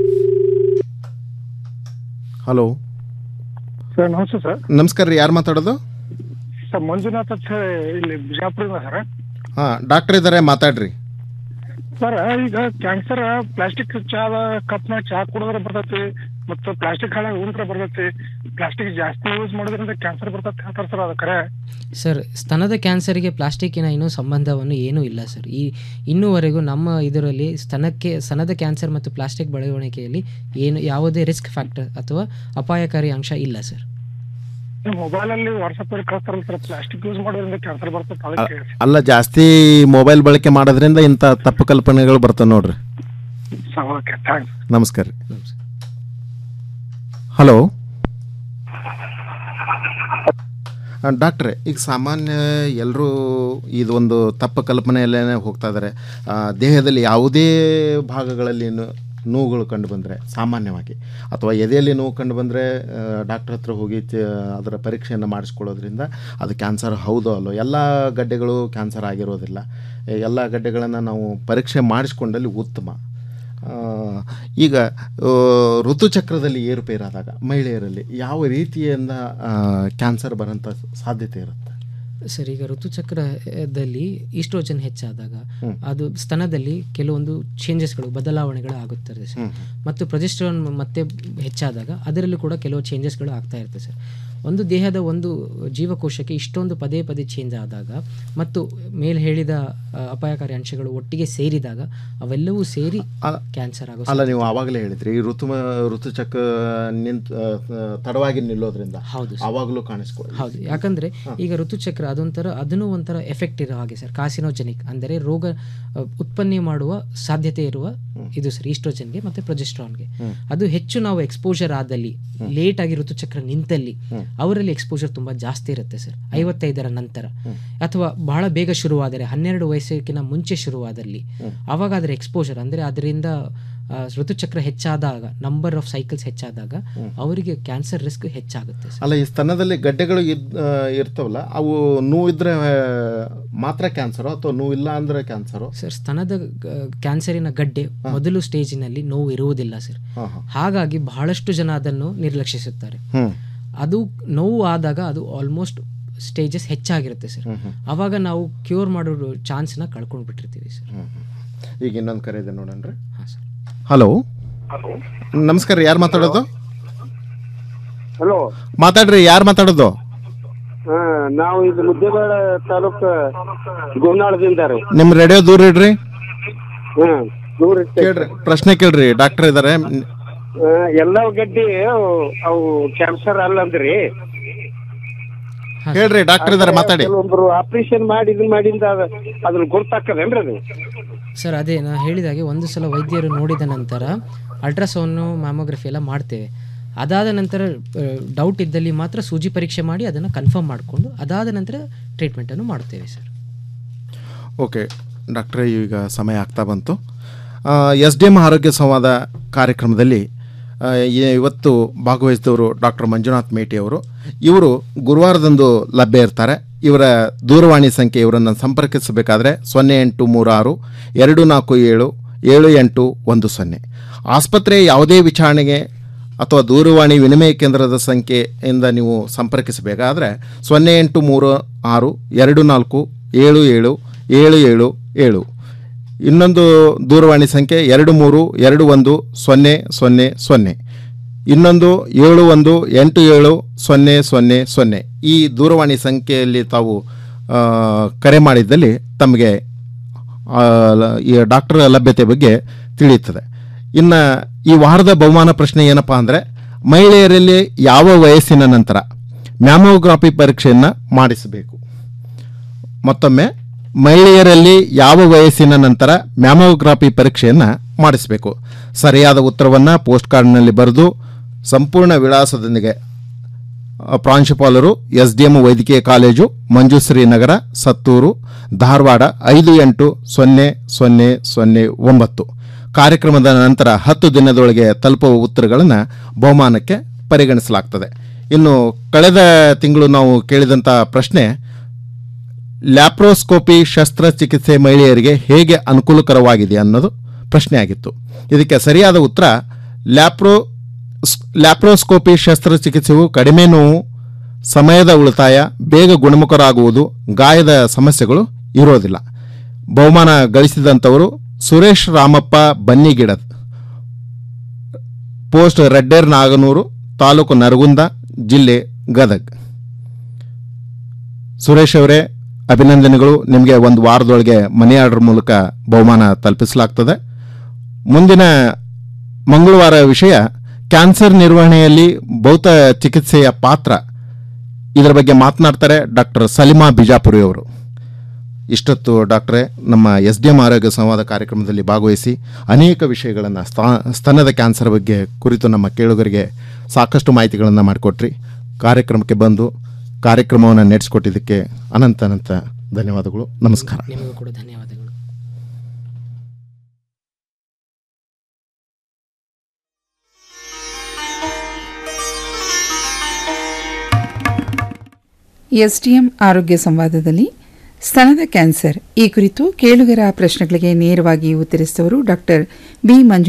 hello sir ನಮಸ್ತೆ ಸರ್ ನಮಸ್ಕಾರ ರೀ ಯಾರು ಮಾತಾಡೋದು ಸರ್ ಮಂಜುನಾಥ್ ಅಂತ ಹೇಳಿ ಇಲ್ಲಿ ಬಿಜಾಪುರದಿಂದ ಸರ್ ಹಾಂ ಡಾಕ್ಟರ್ ಇದ್ದಾರೆ ಮಾತಾಡ್ರಿ ಸರ್ ಈಗ ಕ್ಯಾನ್ಸರ್ ಪ್ಲಾಸ್ಟಿಕ್ ಚಾ ಕಪ್ನ ಚಾ ಕುಡಿದ್ರೆ ಬರ್ತೈತಿ ಮತ್ತು ಪ್ಲಾಸ್ಟಿಕ್ ಹಾಳೆ ಉಂಟ್ರೆ ಬರ್ತೈತಿ ಪ್ಲಾಸ್ಟಿಕ್ ಜಾಸ್ತಿ ಯೂಸ್ ಮಾಡೋದ್ರಿಂದ ಕ್ಯಾನ್ಸರ್ ಬರ್ತೈತಿ ಹೇಳ್ತಾರೆ ಸರ್ ಅದು ಖರೆ ಸರ್ ಸ್ತನದ ಕ್ಯಾನ್ಸರ್ಗೆ ಪ್ಲಾಸ್ಟಿಕ್ಕಿನ ಇನ್ನೂ ಸಂಬಂಧವನ್ನು ಏನೂ ಇಲ್ಲ ಸರ್ ಈ ಇನ್ನೂವರೆಗೂ ನಮ್ಮ ಇದರಲ್ಲಿ ಸ್ತನಕ್ಕೆ ಸ್ತನದ ಕ್ಯಾನ್ಸರ್ ಮತ್ತು ಪ್ಲಾಸ್ಟಿಕ್ ಬೆಳವಣಿಗೆಯಲ್ಲಿ ಏನು ಯಾವುದೇ ರಿಸ್ಕ್ ಫ್ಯಾಕ್ಟರ್ ಅಥವಾ ಅಪಾಯಕಾರಿ ಅಂಶ ಇಲ್ಲ ಸರ್ ಮೊಬೈಲ್ ಅಲ್ಲಿ ವಾಟ್ಸಪ್ ಅಲ್ಲಿ ಕಳಿಸ್ತಾರಲ್ಲ ಸರ್ ಪ್ಲಾಸ್ಟಿಕ್ ಯೂಸ್ ಮಾಡೋದ್ರಿಂದ ಕ್ಯಾನ್ಸರ್ ಬರ್ತೈತಿ ಅ- ಅದಕ್ಕೆ ಅಲ್ಲ ಜಾಸ್ತಿ ಮೊಬೈಲ್ ಬಳಕೆ ಮಾಡೋದ್ರಿಂದ ಇಂಥ ತಪ್ಪು ಕಲ್ಪನೆಗಳು ಬರ್ತವೆ ನೋಡ್ರಿ ಓಕೆ ಥ್ಯಾಂಕ್ಸ್ ನಮಸ್ಕಾರ ರೀ ಹಲೋ ಡಾಕ್ಟ್ರೆ ಈಗ ಸಾಮಾನ್ಯ ಎಲ್ಲರೂ ಇದೊಂದು ತಪ್ಪು ಕಲ್ಪನೆಯಲ್ಲೇ ಹೋಗ್ತಾ ಇದ್ದಾರೆ ಆ, ದೇಹದಲ್ಲಿ ಯಾವುದೇ ಭಾಗಗಳಲ್ಲಿ ನೋ- ನೋವುಗಳು ಕಂಡು ಬಂದರೆ ಸಾಮಾನ್ಯವಾಗಿ ಅಥವಾ ಎದೆಯಲ್ಲಿ ನೋವು ಕಂಡು ಬಂದರೆ ಡಾಕ್ಟ್ರ್ ಹತ್ರ ಹೋಗಿ ಚ- ಅದರ ಪರೀಕ್ಷೆಯನ್ನು ಮಾಡಿಸ್ಕೊಳ್ಳೋದ್ರಿಂದ ಅದು ಕ್ಯಾನ್ಸರ್ ಹೌದೋ ಅಲ್ಲೋ ಎಲ್ಲ ಗಡ್ಡೆಗಳು ಕ್ಯಾನ್ಸರ್ ಆಗಿರೋದಿಲ್ಲ ಎಲ್ಲ ಗಡ್ಡೆಗಳನ್ನು ನಾವು ಪರೀಕ್ಷೆ ಮಾಡಿಸ್ಕೊಂಡಲ್ಲಿ ಉತ್ತಮ ಆ, ಈಗ ಆ, ಋತುಚಕ್ರದಲ್ಲಿ ಏರುಪೇರಾದಾಗ ಮಹಿಳೆಯರಲ್ಲಿ ಯಾವ ರೀತಿಯಿಂದ ಕ್ಯಾನ್ಸರ್ ಬರೋಂಥ ಸಾಧ್ಯತೆ ಇರುತ್ತೆ ಸರ್ ಈಗ ಋತುಚಕ್ರದಲ್ಲಿ ಈಸ್ಟ್ರೋಜನ್ ಹೆಚ್ಚಾದಾಗ ಅದು ಸ್ತನದಲ್ಲಿ ಕೆಲವೊಂದು ಚೇಂಜಸ್ಗಳು ಬದಲಾವಣೆಗಳು ಆಗುತ್ತದೆ ಸರ್ ಮತ್ತು ಪ್ರೊಜೆಸ್ಟ್ರಾನ್ ಮತ್ತೆ ಹೆಚ್ಚಾದಾಗ ಅದರಲ್ಲೂ ಕೂಡ ಕೆಲವು ಚೇಂಜಸ್ಗಳು ಆಗ್ತಾ ಇರುತ್ತೆ ಸರ್ ಒಂದು ದೇಹದ ಒಂದು ಜೀವಕೋಶಕ್ಕೆ ಇಷ್ಟೊಂದು ಪದೇ ಪದೇ ಚೇಂಜ್ ಆದಾಗ ಮತ್ತು ಮೇಲೆ ಹೇಳಿದ ಆ, ಅಪಾಯಕಾರಿ ಅಂಶಗಳು ಒಟ್ಟಿಗೆ ಸೇರಿದಾಗ ಅವೆಲ್ಲವೂ ಸೇರಿ ಕ್ಯಾನ್ಸರ್ ಆಗೋ ಅಲ್ಲ ನೀವು ಆವಾಗಲೇ ಹೇಳಿದ್ರಿ ಈ ಋತು ಋತುಚಕ್ರ ನಿಂತ ಆ, ತಡವಾಗಿ ನಿಲ್ಲೋದ್ರಿಂದ ಹೌದು ಆವಾಗಲೂ ಕಾಣಿಸ್ಕೊಳ್ಳಿ ಹೌದು ಯಾಕಂದ್ರೆ ಈಗ ಋತುಚಕ್ರ ಅದೊಂಥರ ಅದನ್ನು ಒಂಥರ ಎಫೆಕ್ಟ್ ಇರೋ ಹಾಗೆ ಸರ್ ಕಾಸಿನೋಜೆನಿಕ್ ಅಂದರೆ ರೋಗ ಅ, ಉತ್ಪನ್ನ ಮಾಡುವ ಸಾಧ್ಯತೆ ಇರುವ ಇದು ಸರ್ ಈಸ್ಟ್ರೋಜನ್ಗೆ ಮತ್ತೆ ಪ್ರೊಜೆಸ್ಟ್ರಾನ್ಗೆ ಹ್ಮ್. ಅದು ಹೆಚ್ಚು ನಾವು ಎಕ್ಸ್ಪೋಜರ್ ಆದಲ್ಲಿ ಲೇಟ್ ಆಗಿ ಋತುಚಕ್ರ ನಿಂತಲ್ಲಿ ಅವರಲ್ಲಿ ಎಕ್ಸ್ಪೋಜರ್ ತುಂಬಾ ಜಾಸ್ತಿ ಇರುತ್ತೆ ಸರ್ ಐವತ್ತೈದರ ನಂತರ ಅಥವಾ ಬಹಳ ಬೇಗ ಶುರುವಾದರೆ ಹನ್ನೆರಡು ವಯಸ್ಸಿನ ಮುಂಚೆ ಶುರುವಾದಲ್ಲಿ ಅವಾಗ ಅದರ ಎಕ್ಸ್ಪೋಜರ್ ಅಂದ್ರೆ ಅದರಿಂದ ಆ, ಋತುಚಕ್ರ ಹೆಚ್ಚಾದಾಗ ನಂಬರ್ ಆಫ್ ಸೈಕಲ್ಸ್ ಹೆಚ್ಚಾದಾಗ ಅವರಿಗೆ ಕ್ಯಾನ್ಸರ್ ರಿಸ್ಕ್ ಹೆಚ್ಚಾಗುತ್ತೆ ಸರ್ ಅಲ್ಲ ಈ ಸ್ತನದಲ್ಲಿ ಗಡ್ಡೆಗಳು ಇದ್ ಆ, ಇರ್ತಾವಲ್ಲ ಅವು ನೋವಿದ್ರೆ ಆ, ಮಾತ್ರ ಕ್ಯಾನ್ಸರು ಅಥವಾ ನೋವಿಲ್ಲ ಅಂದ್ರೆ ಕ್ಯಾನ್ಸರು ಸರ್ ಸ್ತನದ ಗ- ಕ್ಯಾನ್ಸರಿನ ಗಡ್ಡೆ ಮೊದಲು ಸ್ಟೇಜಿನಲ್ಲಿ ನೋವು ಇರುವುದಿಲ್ಲ ಸರ್ ಹಾ, ಹಾ. ಹಾಗಾಗಿ ಬಹಳಷ್ಟು ಜನ ಅದನ್ನು ನಿರ್ಲಕ್ಷಿಸುತ್ತಾರೆ ಹ್ಮ್. ಅದು ನೋವು ಆದಾಗ ಅದು ಆಲ್ಮೋಸ್ಟ್ ಸ್ಟೇಜಸ್ ಹೆಚ್ಚಾಗಿರುತ್ತೆ ಸರ್ ಅವಾಗ ನಾವು ಕ್ಯೂರ್ ಮಾಡೋ ಚಾನ್ಸ್ನ ಕಳ್ಕೊಂಡು ಬಿಟ್ಟಿರ್ತೀವಿ ಸರ್ ಈಗ ಇನ್ನೊಂದು ಕರೆ ಇದೆ ನೋಡೋಣ್ರಿ ಹಲೋ ನಮಸ್ಕಾರ ಯಾರು ಮಾತಾಡೋದು ಹಲೋ ಮಾತಾಡ್ರಿ ಯಾರು ಮಾತಾಡೋದು ಹಾ ನಾವು ಇದು ಮುದ್ದೇಬೇಳ ತಾಲೂಕ್ ಗೋನಾಳದಿಂದ ರೀ ನಿಮ್ಮ ರೇಡಿಯೋ ದೂರ ಇಡ್ರಿ ಹ್ಮ್ ದೂರ ಇರ್ತೈತೆ. ಕೇಳ್ರಿ ಪ್ರಶ್ನೆ ಕೇಳ್ರಿ ಡಾಕ್ಟರ್ ಇದಾರೆ ಆ, ಎಲ್ಲ ಗಡ್ಡಿ ಅವು- ಅವು ಕ್ಯಾನ್ಸರ್ ಅಲ್ಲಂದ್ರಿ ಹೇಳ್ರಿ ಡಾಕ್ಟರ್ ಇದಾರೆ ಮಾತಾಡಿ ಕೆಲವೊಬ್ರು ಆಪರೇಷನ್ ಮಾಡಿ ಇದನ್ ಮಾಡಿಂದ ಅದ ಅದನ್ನ ಗುರ್ತಾಕದೇನ್ರಿ ಅದು ಸರ್ ಅದೇ ನಾ ಹೇಳಿದಾಗೆ ಒಂದು ಸಲ ವೈದ್ಯರು ನೋಡಿದ ನಂತರ ಅಲ್ಟ್ರಾಸೌಂಡು ಮ್ಯಾಮೋಗ್ರಫಿ ಎಲ್ಲ ಮಾಡ್ತೇವೆ ಅದಾದ ನಂತರ ಡೌಟ್ ಇದ್ದಲ್ಲಿ ಮಾತ್ರ ಸೂಜಿ ಪರೀಕ್ಷೆ ಮಾಡಿ ಅದನ್ನು ಕನ್ಫರ್ಮ್ ಮಾಡಿಕೊಂಡು ಅದಾದ ನಂತರ ಟ್ರೀಟ್ಮೆಂಟನ್ನು ಮಾಡ್ತೇವೆ ಸರ್ ಓಕೆ ಡಾಕ್ಟ್ರೇ ಈಗ ಸಮಯ ಆಗ್ತಾ ಬಂತು ಎಸ್ ಡಿ ಎಮ್ ಆರೋಗ್ಯ ಸಂವಾದ ಕಾರ್ಯಕ್ರಮದಲ್ಲಿ ಆ, ಈ- ಇವತ್ತು ಭಾಗವಹಿಸಿದವರು ಡಾಕ್ಟರ್ ಮಂಜುನಾಥ್ ಮೇಟಿ ಅವರು ಇವರು ಗುರುವಾರದಂದು ಲಭ್ಯ ಇರ್ತಾರೆ ಇವರ ದೂರವಾಣಿ ಸಂಖ್ಯೆ ಇವರನ್ನು ಸಂಪರ್ಕಿಸಬೇಕಾದ್ರೆ ಸೊನ್ನೆ ಎಂಟು ಮೂರು ಆರು ಎರಡು ನಾಲ್ಕು ಏಳು ಏಳು ಎಂಟು ಒಂದು ಸೊನ್ನೆ ಆಸ್ಪತ್ರೆ ಯಾವುದೇ ವಿಚಾರಣೆಗೆ ಅಥವಾ ದೂರವಾಣಿ ವಿನಿಮಯ ಕೇಂದ್ರದ ಸಂಖ್ಯೆಯಿಂದ ನೀವು ಸಂಪರ್ಕಿಸಬೇಕಾದ್ರೆ ಸೊನ್ನೆ ಎಂಟು ಮೂರು ಆರು ಎರಡು ನಾಲ್ಕು ಏಳು ಏಳು ಏಳು ಏಳು ಏಳು ಇನ್ನೊಂದು ದೂರವಾಣಿ ಸಂಖ್ಯೆ ಎರಡು ಮೂರು ಎರಡು ಒಂದು ಸೊನ್ನೆ ಸೊನ್ನೆ ಸೊನ್ನೆ ಇನ್ನೊಂದು ಏಳು ಒಂದು ಎಂಟು ಏಳು ಸೊನ್ನೆ ಸೊನ್ನೆ ಸೊನ್ನೆ ಈ ದೂರವಾಣಿ ಸಂಖ್ಯೆಯಲ್ಲಿ ತಾವು ಆ, ಕರೆ ಮಾಡಿದ್ದಲ್ಲಿ ತಮಗೆ ಆ, ಲ- ಈ ಡಾಕ್ಟರ್ ಲಭ್ಯತೆ ಬಗ್ಗೆ ತಿಳಿಯುತ್ತದೆ ಇನ್ನು ಈ ವಾರದ ಬಹುಮಾನ ಪ್ರಶ್ನೆ ಏನಪ್ಪ ಅಂದರೆ ಮಹಿಳೆಯರಲ್ಲಿ ಯಾವ ವಯಸ್ಸಿನ ನಂತರ ಮ್ಯಾಮೋಗ್ರಾಫಿ ಪರೀಕ್ಷೆಯನ್ನು ಮಾಡಿಸಬೇಕು ಮತ್ತೊಮ್ಮೆ ಮಹಿಳೆಯರಲ್ಲಿ ಯಾವ ವಯಸ್ಸಿನ ನಂತರ ಮ್ಯಾಮೋಗ್ರಾಫಿ ಪರೀಕ್ಷೆಯನ್ನು ಮಾಡಿಸಬೇಕು ಸರಿಯಾದ ಉತ್ತರವನ್ನು ಪೋಸ್ಟ್ ಕಾರ್ಡ್ನಲ್ಲಿ ಬರೆದು ಸಂಪೂರ್ಣ ವಿಳಾಸದೊಂದಿಗೆ ಆ, ಪ್ರಾಂಶುಪಾಲರು ಎಸ್ ಡಿ ಎಂ ವೈದ್ಯಕೀಯ ಕಾಲೇಜು ಮಂಜುಶ್ರೀ ನಗರ ಸತ್ತೂರು ಧಾರವಾಡ ಐದು ಎಂಟು ಸೊನ್ನೆ ಸೊನ್ನೆ ಸೊನ್ನೆ ಒಂಬತ್ತು ಕಾರ್ಯಕ್ರಮದ ನಂತರ ಹತ್ತು ದಿನದೊಳಗೆ ತಲುಪುವ ಉತ್ತರಗಳನ್ನು ಬಹುಮಾನಕ್ಕೆ ಪರಿಗಣಿಸಲಾಗ್ತದೆ ಇನ್ನು ಕಳೆದ ತಿಂಗಳು ನಾವು ಕೇಳಿದಂಥ ಪ್ರಶ್ನೆ ಲ್ಯಾಪ್ರೋಸ್ಕೋಪಿ ಶಸ್ತ್ರಚಿಕಿತ್ಸೆ ಮಹಿಳೆಯರಿಗೆ ಹೇಗೆ ಅನುಕೂಲಕರವಾಗಿದೆ ಅನ್ನೋದು ಪ್ರಶ್ನೆ ಆಗಿತ್ತು ಇದಕ್ಕೆ ಸರಿಯಾದ ಉತ್ತರ ಲ್ಯಾಪ್ರೋ ಲ್ಯಾಪ್ರೋಸ್ಕೋಪಿ ಶಸ್ತ್ರಚಿಕಿತ್ಸೆಯು ಕಡಿಮೆ ನೋವು ಸಮಯದ ಉಳಿತಾಯ ಬೇಗ ಗುಣಮುಖರಾಗುವುದು ಗಾಯದ ಸಮಸ್ಯೆಗಳು ಇರೋದಿಲ್ಲ ಬಹುಮಾನ ಗಳಿಸಿದಂಥವರು ಸುರೇಶ್ ರಾಮಪ್ಪ ಬನ್ನಿಗಿಡದ್ ಪೋಸ್ಟ್ ರೆಡ್ಡೇರ್ ನಾಗನೂರು ತಾಲೂಕು ನರಗುಂದ ಜಿಲ್ಲೆ ಗದಗ್ ಸುರೇಶ್ ಅವರೇ ಅಭಿನಂದನೆಗಳು ನಿಮಗೆ ಒಂದು ವಾರದೊಳಗೆ ಮನಿ ಆರ್ಡರ್ ಮೂಲಕ ಬಹುಮಾನ ತಲುಪಿಸಲಾಗ್ತದೆ ಮುಂದಿನ ಮಂಗಳವಾರ ವಿಷಯ ಕ್ಯಾನ್ಸರ್ ನಿರ್ವಹಣೆಯಲ್ಲಿ ಭೌತ ಚಿಕಿತ್ಸೆಯ ಪಾತ್ರ ಇದರ ಬಗ್ಗೆ ಮಾತನಾಡ್ತಾರೆ ಡಾಕ್ಟರ್ ಸಲಿಮಾ ಬಿಜಾಪುರಿ ಅವರು ಇಷ್ಟೊತ್ತು ಡಾಕ್ಟ್ರೇ ನಮ್ಮ ಎಸ್ ಡಿ ಎಂ ಆರೋಗ್ಯ ಸಂವಾದ ಕಾರ್ಯಕ್ರಮದಲ್ಲಿ ಭಾಗವಹಿಸಿ ಅನೇಕ ವಿಷಯಗಳನ್ನು ಸ್ತನದ ಕ್ಯಾನ್ಸರ್ ಬಗ್ಗೆ ಕುರಿತು ನಮ್ಮ ಕೇಳುಗರಿಗೆ ಸಾಕಷ್ಟು ಮಾಹಿತಿಗಳನ್ನು ಮಾಡಿಕೊಟ್ರಿ ಕಾರ್ಯಕ್ರಮಕ್ಕೆ ಬಂದು ಕಾರ್ಯಕ್ರಮವನ್ನು ನಡೆಸಿಕೊಟ್ಟಿದ್ದಕ್ಕೆ ಅನಂತ ಅನಂತ ಧನ್ಯವಾದಗಳು ನಮಸ್ಕಾರ ನಿಮಗೂ ಕೂಡ ಧನ್ಯವಾದಗಳು ಎಸ್ಡಿಎಂ ಆರೋಗ್ಯ ಸಂವಾದದಲ್ಲಿ ಸ್ತನದ ಕ್ಯಾನ್ಸರ್ ಈ ಕುರಿತು ಕೇಳುಗರ ಪ್ರಶ್ನೆಗಳಿಗೆ ನೇರವಾಗಿ ಉತ್ತರಿಸಿದವರು ಡಾಕ್ಟರ್ ಬಿ ಮಂಜು